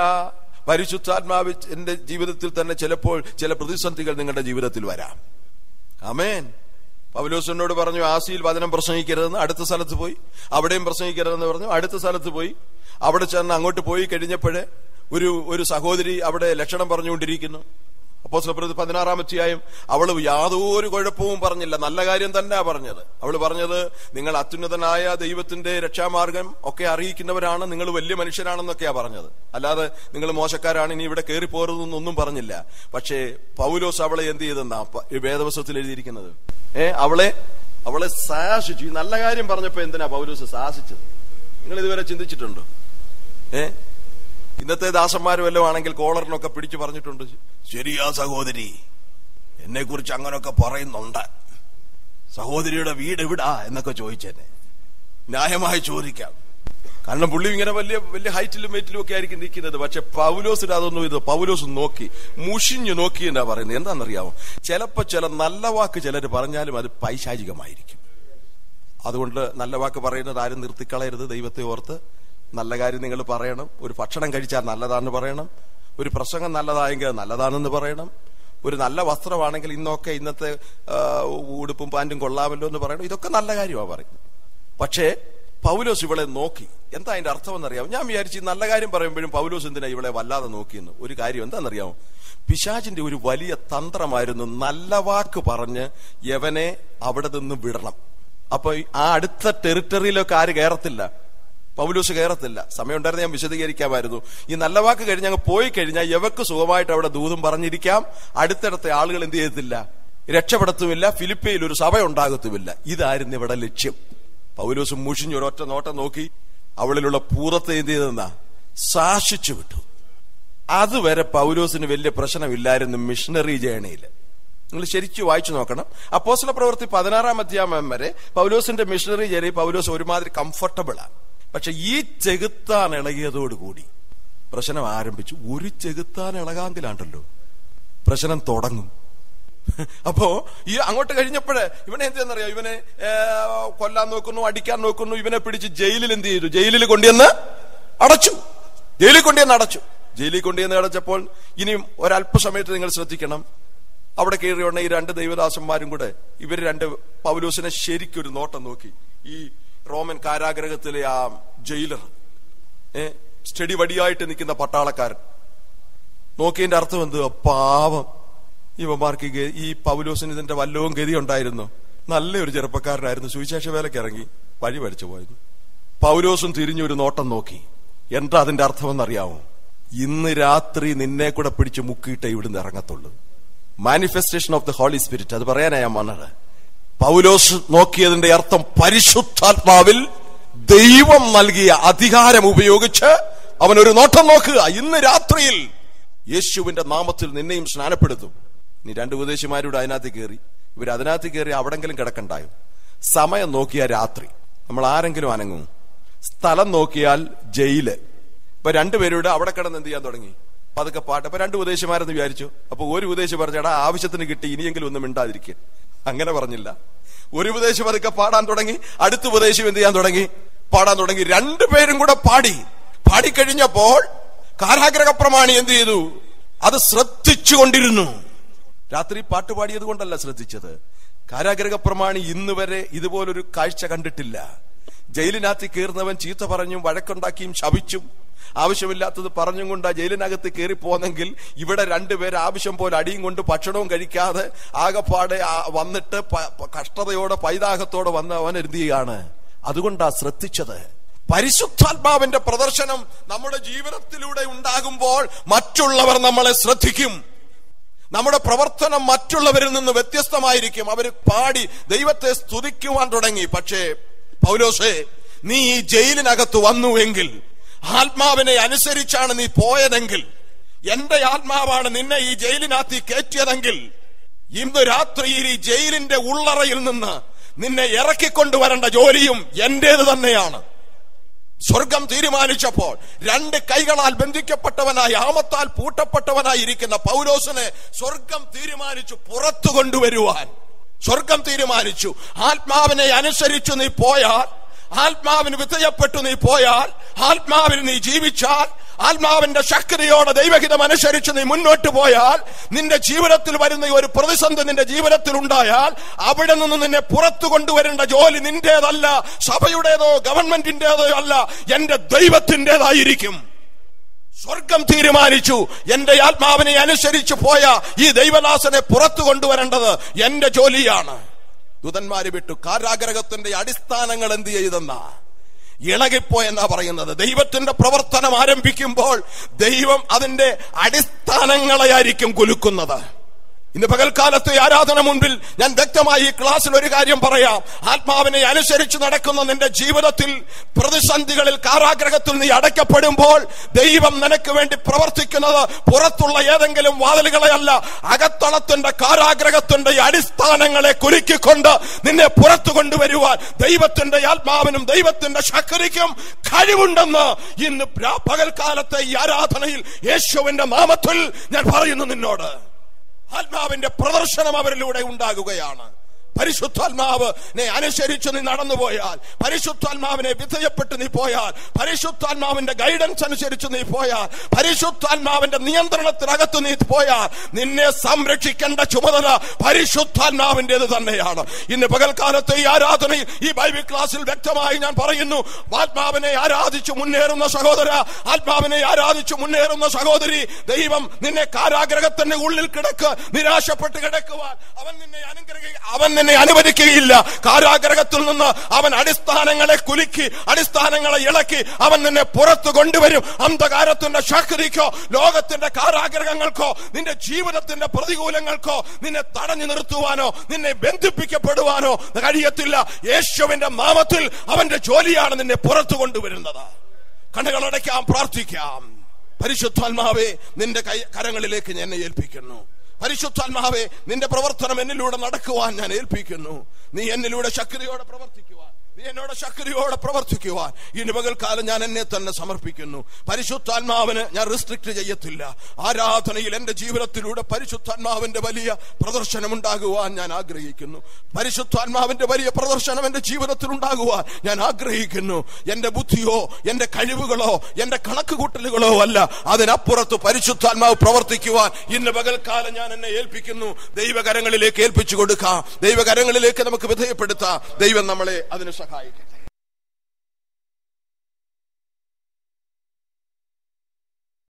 [SPEAKER 1] പരിശുദ്ധാത്മാവിന്റെ ജീവിതത്തിൽ തന്നെ ചിലപ്പോൾ ചില പ്രതിസന്ധികൾ നിങ്ങളുടെ ജീവിതത്തിൽ വരാം അമേൻ പൗലോസിനോട് പറഞ്ഞു ആസിയിൽ വചനം പ്രസംഗിക്കരുതെന്ന് അടുത്ത സ്ഥലത്ത് പോയി അവിടെയും പ്രസംഗിക്കരുതെന്ന് പറഞ്ഞു അടുത്ത സ്ഥലത്ത് പോയി അവിടെ ചെന്ന് അങ്ങോട്ട് പോയി കഴിഞ്ഞപ്പോഴേ ഒരു ഒരു സഹോദരി അവിടെ ലക്ഷണം പറഞ്ഞുകൊണ്ടിരിക്കുന്നു അപ്പോ സ്വപ്രതി പതിനാറാമത്തെയായും അവള് യാതൊരു കുഴപ്പവും പറഞ്ഞില്ല നല്ല കാര്യം തന്നെ പറഞ്ഞത് അവള് പറഞ്ഞത് നിങ്ങൾ അത്യുന്നതനായ ദൈവത്തിന്റെ രക്ഷാമാർഗം ഒക്കെ അറിയിക്കുന്നവരാണ് നിങ്ങൾ വലിയ മനുഷ്യരാണെന്നൊക്കെയാ പറഞ്ഞത് അല്ലാതെ നിങ്ങൾ മോശക്കാരാണ് ഇനി ഇവിടെ കയറി പോരുതെന്നൊന്നും പറഞ്ഞില്ല പക്ഷേ പൗലോസ് അവളെ എന്ത് ചെയ്തെന്നാ പ- ഈ വേദവസ്വത്തിൽ എഴുതിയിരിക്കുന്നത് ഏ അവളെ അവളെ സാഹസിച്ചു ഈ നല്ല കാര്യം പറഞ്ഞപ്പോ എന്തിനാ പൗലോസ് സാഹസിച്ചത് നിങ്ങൾ ഇതുവരെ ചിന്തിച്ചിട്ടുണ്ടോ ഏ ഇന്നത്തെ ദാസന്മാരും വല്ലതും ആണെങ്കിൽ കോളറിനൊക്കെ പിടിച്ചു പറഞ്ഞിട്ടുണ്ട് ശരിയാ സഹോദരി എന്നെ കുറിച്ച് അങ്ങനൊക്കെ പറയുന്നുണ്ട് സഹോദരിയുടെ വീട് എവിടാ എന്നൊക്കെ ചോദിച്ചെന്നെ ന്യായമായി ചോദിക്കാം കാരണം പുള്ളി ഇങ്ങനെ വലിയ വലിയ ഹൈറ്റിലും വെയിറ്റിലും ഒക്കെ ആയിരിക്കും നിൽക്കുന്നത് പക്ഷെ പൗലോസിന് അതൊന്നും ഇത് പൗലോസ് നോക്കി മുഷിഞ്ഞു നോക്കി എന്നാ പറയുന്നത് എന്താണെന്നറിയാമോ ചിലപ്പോ ചില നല്ല വാക്ക് ചിലർ പറഞ്ഞാലും അത് പൈശാചികമായിരിക്കും അതുകൊണ്ട് നല്ല വാക്ക് പറയുന്നത് ആരും നിർത്തിക്കളയരുത് ദൈവത്തെ ഓർത്ത് നല്ല കാര്യം നിങ്ങൾ പറയണം ഒരു ഭക്ഷണം കഴിച്ചാൽ നല്ലതാണെന്ന് പറയണം ഒരു പ്രസംഗം നല്ലതായെങ്കിൽ അത് നല്ലതാണെന്ന് പറയണം ഒരു നല്ല വസ്ത്രമാണെങ്കിൽ ഇന്നൊക്കെ ഇന്നത്തെ ആ, ഉടുപ്പും പാൻറ്റും കൊള്ളാമല്ലോ എന്ന് പറയണം ഇതൊക്കെ നല്ല കാര്യമാണ് പറയുന്നത് പക്ഷേ പൗലോസ് ഇവളെ നോക്കി എന്താ അതിന്റെ അർത്ഥം എന്നറിയാമോ ഞാൻ വിചാരിച്ചു ഈ നല്ല കാര്യം പറയുമ്പോഴും പൗലോസ് എന്തിനാ ഇവളെ വല്ലാതെ നോക്കിയെന്ന് ഒരു കാര്യം എന്താണെന്നറിയാമോ പിശാചിന്റെ ഒരു വലിയ തന്ത്രമായിരുന്നു നല്ല വാക്ക് പറഞ്ഞ് യവനെ അവിടെ നിന്ന് വിടണം അപ്പൊ ഈ ആ അടുത്ത ടെറിട്ടറിയിലൊക്കെ ആര് കയറത്തില്ല പൗലൂസ് കയറത്തില്ല സമയം ഉണ്ടായിരുന്നു ഞാൻ വിശദീകരിക്കാമായിരുന്നു ഈ നല്ല വാക്ക് കഴിഞ്ഞ് അങ്ങ് പോയി കഴിഞ്ഞാൽ യവക്ക് സുഖമായിട്ട് അവിടെ ദൂതും പറഞ്ഞിരിക്കാം അടുത്തടുത്ത ആളുകൾ എന്ത് ചെയ്യത്തില്ല രക്ഷപ്പെടത്തുമില്ല ഫിലിപ്പയിൽ ഒരു സഭ ഉണ്ടാകത്തുമില്ല ഇതായിരുന്നു ഇവിടെ ലക്ഷ്യം പൗലോസ് മുഷിഞ്ഞ് ഒരൊറ്റ നോട്ടം നോക്കി അവളിലുള്ള പൂറത്തെ എന്ത് ചെയ്തെന്നാ സാക്ഷിച്ചു വിട്ടു അതുവരെ പൗലോസിന് വലിയ പ്രശ്നമില്ലായിരുന്നു മിഷണറി ജേണിയിൽ നിങ്ങൾ ശരിക്കും വായിച്ചു നോക്കണം അപ്പോസ്തല പ്രവൃത്തി പതിനാറാം അധ്യായം വരെ പൗലോസിന്റെ മിഷണറി ജേണി പൗലോസ് ഒരുമാതിരി കംഫർട്ടബിൾ ആണ് പക്ഷെ ഈ ചെകുത്താൻ ഇളകിയതോടുകൂടി പ്രശ്നം ആരംഭിച്ചു ഒരു ചെകുത്താൻ ഇളകാങ്കിലാണ്ടല്ലോ പ്രശ്നം തുടങ്ങും അപ്പോ ഈ അങ്ങോട്ട് കഴിഞ്ഞപ്പോഴേ ഇവനെ എന്തെന്നറിയോ ഇവനെ ഏ, കൊല്ലാൻ നോക്കുന്നു അടിക്കാൻ നോക്കുന്നു ഇവനെ പിടിച്ച് ജയിലിൽ എന്ത് ചെയ്തു ജയിലിൽ കൊണ്ടുവന്ന് അടച്ചു ജയിലിൽ കൊണ്ടുവന്ന് അടച്ചു ജയിലിൽ കൊണ്ടുവന്ന് അടച്ചപ്പോൾ ഇനിയും ഒരല്പസമയത്ത് നിങ്ങൾ ശ്രദ്ധിക്കണം അവിടെ കയറി ഉടനെ ഈ രണ്ട് ദൈവദാസന്മാരും കൂടെ ഇവർ രണ്ട് പൗലോസിനെ ശരിക്കൊരു നോട്ടം നോക്കി ഈ റോമൻ കാരാഗ്രഹത്തിലെ ആ ജയിലർ ഏ സ്റ്റഡി വടിയായിട്ട് നിൽക്കുന്ന പട്ടാളക്കാരൻ നോക്കിയതിന്റെ അർത്ഥം എന്തുവാ പാവം ഇവന്മാർക്ക് ഈ ഗ- ഈ പൗലോസിന് ഇതിന്റെ വല്ലവും ഗതി ഉണ്ടായിരുന്നു നല്ലൊരു ചെറുപ്പക്കാരനായിരുന്നു സുവിശേഷ വേലയ്ക്ക് ഇറങ്ങി വഴി പഠിച്ചു പോയത് പൗലോസും തിരിഞ്ഞൊരു നോട്ടം നോക്കി എന്താ അതിന്റെ അർത്ഥമെന്നറിയാമോ ഇന്ന് രാത്രി നിന്നെ കൂടെ പിടിച്ച് മുക്കിയിട്ടേ ഇവിടുന്ന് ഇറങ്ങത്തുള്ളൂ manifestation of the holy spirit അത് പറയാനാ ഞാൻ വന്നത് പൗലോസ് നോക്കിയതിന്റെ അർത്ഥം പരിശുദ്ധാത്മാവിൽ ദൈവം നൽകിയ അധികാരം ഉപയോഗിച്ച് അവൻ ഒരു നോട്ടം നോക്കുക ഇന്ന് രാത്രിയിൽ യേശുവിന്റെ നാമത്തിൽ നിന്നെയും സ്നാനപ്പെടുത്തും നീ രണ്ട് ഉപദേശിമാരുടെ അതിനകത്ത് കയറി ഇവർ അതിനകത്ത് കയറി അവിടെങ്കിലും കിടക്കണ്ടായോ സമയം നോക്കിയാൽ രാത്രി നമ്മൾ ആരെങ്കിലും അനങ്ങും സ്ഥലം നോക്കിയാൽ ജയില് ഇപ്പൊ രണ്ടുപേരുടെ അവിടെ കിടന്ന് എന്ത് ചെയ്യാൻ തുടങ്ങി പതുക്കെ പാട്ട് അപ്പൊ രണ്ട് ഉപദേശിമാരെന്ന് വിചാരിച്ചു അപ്പൊ ഒരു ഉപദേശി പറഞ്ഞടാ ആവശ്യത്തിന് കിട്ടി ഇനിയെങ്കിലും ഒന്നും മിണ്ടാതിരിക്കുക അങ്ങനെ പറഞ്ഞില്ല ഒരു ഉപദേശം പതുക്കെ പാടാൻ തുടങ്ങി അടുത്ത ഉപദേശം എന്ത് ചെയ്യാൻ തുടങ്ങി പാടാൻ തുടങ്ങി രണ്ടുപേരും കൂടെ പാടി പാടിക്കഴിഞ്ഞപ്പോൾ കാരാഗ്രഹ പ്രമാണി എന്ത് ചെയ്തു അത് ശ്രദ്ധിച്ചുകൊണ്ടിരുന്നു രാത്രി പാട്ട് പാടിയത് കൊണ്ടല്ല ശ്രദ്ധിച്ചത് കാരാഗ്രഹ പ്രമാണി ഇന്ന് വരെ ഇതുപോലൊരു കാഴ്ച കണ്ടിട്ടില്ല ജയിലിനകത്ത് കയറുന്നവൻ ചീത്ത പറഞ്ഞും വഴക്കുണ്ടാക്കിയും ശപിച്ചും ആവശ്യമില്ലാത്തത് പറഞ്ഞും കൊണ്ട് ആ ജയിലിനകത്ത് കയറി പോന്നെങ്കിൽ ഇവിടെ രണ്ടുപേർ ആവശ്യം പോലെ അടിയും കൊണ്ട് ഭക്ഷണവും കഴിക്കാതെ ആകപ്പാടെ ആ വന്നിട്ട് പ- പ- കഷ്ടതയോടെ പൈതാഹത്തോടെ വന്ന് അവൻ എന്ത് ചെയ്യാണ് അതുകൊണ്ടാ ശ്രദ്ധിച്ചത് പരിശുദ്ധാത്മാവിന്റെ പ്രദർശനം നമ്മുടെ ജീവിതത്തിലൂടെ ഉണ്ടാകുമ്പോൾ മറ്റുള്ളവർ നമ്മളെ ശ്രദ്ധിക്കും നമ്മുടെ പ്രവർത്തനം മറ്റുള്ളവരിൽ നിന്ന് വ്യത്യസ്തമായിരിക്കും അവർ പാടി ദൈവത്തെ സ്തുതിക്കുവാൻ തുടങ്ങി പക്ഷേ പൗലോസേ നീ ഈ ജയിലിനകത്ത് വന്നുവെങ്കിൽ ആത്മാവിനെ അനുസരിച്ചാണ് നീ പോയതെങ്കിൽ എന്റെ ആത്മാവാണ് നിന്നെ ഈ ജയിലിനകത്ത് കയറ്റിയതെങ്കിൽ ഇന്ന് രാത്രിയിൽ ഈ ജയിലിന്റെ ഉള്ളറയിൽ നിന്ന് നിന്നെ ഇറക്കിക്കൊണ്ടുവരേണ്ട ജോലിയും എന്റേത് തന്നെയാണ് സ്വർഗം തീരുമാനിച്ചപ്പോൾ രണ്ട് കൈകളാൽ ബന്ധിക്കപ്പെട്ടവനായി ആമത്താൽ പൂട്ടപ്പെട്ടവനായി ഇരിക്കുന്ന പൗലോസിനെ സ്വർഗം തീരുമാനിച്ചു പുറത്തു കൊണ്ടുവരുവാൻ സ്വർഗം തീരുമാനിച്ചു ആത്മാവിനെ അനുസരിച്ചു നീ പോയാൽ ആത്മാവിന് വിധേയപ്പെട്ടു നീ പോയാൽ ആത്മാവിന് നീ ജീവിച്ചാൽ ആത്മാവിന്റെ ശക്തിയോടെ ദൈവഹിതം അനുസരിച്ച് നീ മുന്നോട്ട് പോയാൽ നിന്റെ ജീവിതത്തിൽ വരുന്ന ഈ ഒരു പ്രതിസന്ധി നിന്റെ ജീവിതത്തിൽ ഉണ്ടായാൽ അവിടെ നിന്ന് നിന്നെ പുറത്തു കൊണ്ടുവരേണ്ട ജോലി നിന്റേതല്ല സഭയുടേതോ ഗവൺമെന്റിന്റേതോ അല്ല എന്റെ ദൈവത്തിൻ്റെതായിരിക്കും സ്വർഗം തീരുമാനിച്ചു എന്റെ ആത്മാവിനെ അനുസരിച്ച് പോയ ഈ ദൈവദാസനെ പുറത്തു കൊണ്ടുവരേണ്ടത് എന്റെ ജോലിയാണ് ദൂതന്മാര് വിട്ടു കാരാഗ്രഹത്തിന്റെ അടിസ്ഥാനങ്ങൾ എന്ത് ചെയ്തെന്ന ഇളകിപ്പോയെന്നാ പറയുന്നത് ദൈവത്തിന്റെ പ്രവർത്തനം ആരംഭിക്കുമ്പോൾ ദൈവം അതിന്റെ അടിസ്ഥാനങ്ങളെയായിരിക്കും കുലുക്കുന്നത് ഇന്ന് പകൽക്കാലത്തെ ആരാധന മുൻപിൽ ഞാൻ വ്യക്തമായി ഈ ക്ലാസ്സിൽ ഒരു കാര്യം പറയാം ആത്മാവിനെ അനുസരിച്ച് നടക്കുന്ന നിന്റെ ജീവിതത്തിൽ പ്രതിസന്ധികളിൽ കാരാഗ്രഹത്തിൽ നീ അടയ്ക്കപ്പെടുമ്പോൾ ദൈവം നിനക്ക് വേണ്ടി പ്രവർത്തിക്കുന്നത് പുറത്തുള്ള ഏതെങ്കിലും വാതിലുകളെയല്ല അകത്തളത്തിന്റെ കാരാഗ്രഹത്തിന്റെ ഈ അടിസ്ഥാനങ്ങളെ കുലുക്കിക്കൊണ്ട് നിന്നെ പുറത്തു കൊണ്ടുവരുവാൻ ദൈവത്തിന്റെ ആത്മാവിനും ദൈവത്തിന്റെ ശക്തിക്കും കഴിവുണ്ടെന്ന് ഇന്ന് പ്ര- പകൽക്കാലത്തെ ഈ ആരാധനയിൽ യേശുവിന്റെ നാമത്തിൽ ഞാൻ പറയുന്നു നിന്നോട് ആത്മാവിന്റെ പ്രദർശനം അവരിലൂടെ ഉണ്ടാകുകയാണ് പരിശുദ്ധാത്മാവിനെ അനുസരിച്ച് നീ നടന്നുപോയാൽ പരിശുദ്ധാത്മാവിനെ വിധേയപ്പെട്ട് നീ പോയാൽ പരിശുദ്ധാത്മാവിന്റെ ഗൈഡൻസ് അനുസരിച്ച് നീ പോയാൽ പരിശുദ്ധാത്മാവിന്റെ നിയന്ത്രണത്തിനകത്ത് നീ പോയാൽ നിന്നെ സംരക്ഷിക്കേണ്ട ചുമതല പരിശുദ്ധാത്മാവിന്റേത് തന്നെയാണ് ഇന്ന് പകൽക്കാലത്തെ ഈ ആരാധനയിൽ ഈ ബൈബിൾ ക്ലാസ്സിൽ വ്യക്തമായി ഞാൻ പറയുന്നു ആത്മാവിനെ ആരാധിച്ചു മുന്നേറുന്ന സഹോദര ആത്മാവിനെ ആരാധിച്ചു മുന്നേറുന്ന സഹോദരി ദൈവം നിന്നെ കാരാഗ്രഹത്തിന്റെ ഉള്ളിൽ കിടക്ക് നിരാശപ്പെട്ട് കിടക്കുവാൻ അവൻ നിന്നെ അനുഗ്രഹി അവൻ നിന്നെ അനുവദിക്കുകയില്ല കാരാഗ്രഹത്തിൽ നിന്ന് അവൻ അടിസ്ഥാനങ്ങളെ കുലുക്കി അടിസ്ഥാനങ്ങളെ ഇളക്കി അവൻ നിന്നെ പുറത്തു കൊണ്ടുവരും അന്ധകാരത്തിന്റെ ശക്തിക്കോ ലോകത്തിന്റെ കാരാഗ്രഹങ്ങൾക്കോ നിന്റെ ജീവിതത്തിന്റെ പ്രതികൂലങ്ങൾക്കോ നിന്നെ തടഞ്ഞു നിർത്തുവാനോ നിന്നെ ബന്ധിപ്പിക്കപ്പെടുവാനോ കഴിയത്തില്ല യേശുവിന്റെ നാമത്തിൽ അവന്റെ ജോലിയാണ് നിന്നെ പുറത്തു കൊണ്ടുവരുന്നത് കണ്ണുകളടയ്ക്കാം പ്രാർത്ഥിക്കാം പരിശുദ്ധാത്മാവേ നിന്റെ കൈ കരങ്ങളിലേക്ക് ഞാൻ എന്നെ ഏൽപ്പിക്കുന്നു പരിശുദ്ധാത്മാവേ നിന്റെ പ്രവർത്തനം എന്നിലൂടെ നടക്കുവാൻ ഞാൻ ഏൽപ്പിക്കുന്നു നീ എന്നിലൂടെ ശക്തിയോടെ പ്രവർത്തിക്കുവാൻ നീ എന്നോട് ശക്തിയോടെ പ്രവർത്തിക്കുവാൻ ഇനി പകൽക്കാലം ഞാൻ എന്നെ തന്നെ സമർപ്പിക്കുന്നു പരിശുദ്ധാത്മാവിന് ഞാൻ റിസ്ട്രിക്ട് ചെയ്യത്തില്ല ആരാധനയിൽ എന്റെ ജീവിതത്തിലൂടെ പരിശുദ്ധാത്മാവിന്റെ വലിയ പ്രദർശനം ഉണ്ടാകുവാൻ ഞാൻ ആഗ്രഹിക്കുന്നു പരിശുദ്ധാത്മാവിന്റെ വലിയ പ്രദർശനം എന്റെ ജീവിതത്തിൽ ഉണ്ടാകുവാൻ ഞാൻ ആഗ്രഹിക്കുന്നു എന്റെ ബുദ്ധിയോ എന്റെ കഴിവുകളോ എന്റെ കണക്കുകൂട്ടലുകളോ അല്ല അതിനപ്പുറത്ത് പരിശുദ്ധാത്മാവ് പ്രവർത്തിക്കുവാൻ ഇന്ന് പകൽക്കാലം ഞാൻ എന്നെ ഏൽപ്പിക്കുന്നു ദൈവകരങ്ങളിലേക്ക് ഏൽപ്പിച്ചു കൊടുക്കാം ദൈവകരങ്ങളിലേക്ക് നമുക്ക് വിധേയപ്പെടുത്താം ദൈവം നമ്മളെ അതിന് സഹായിക്കട്ടെ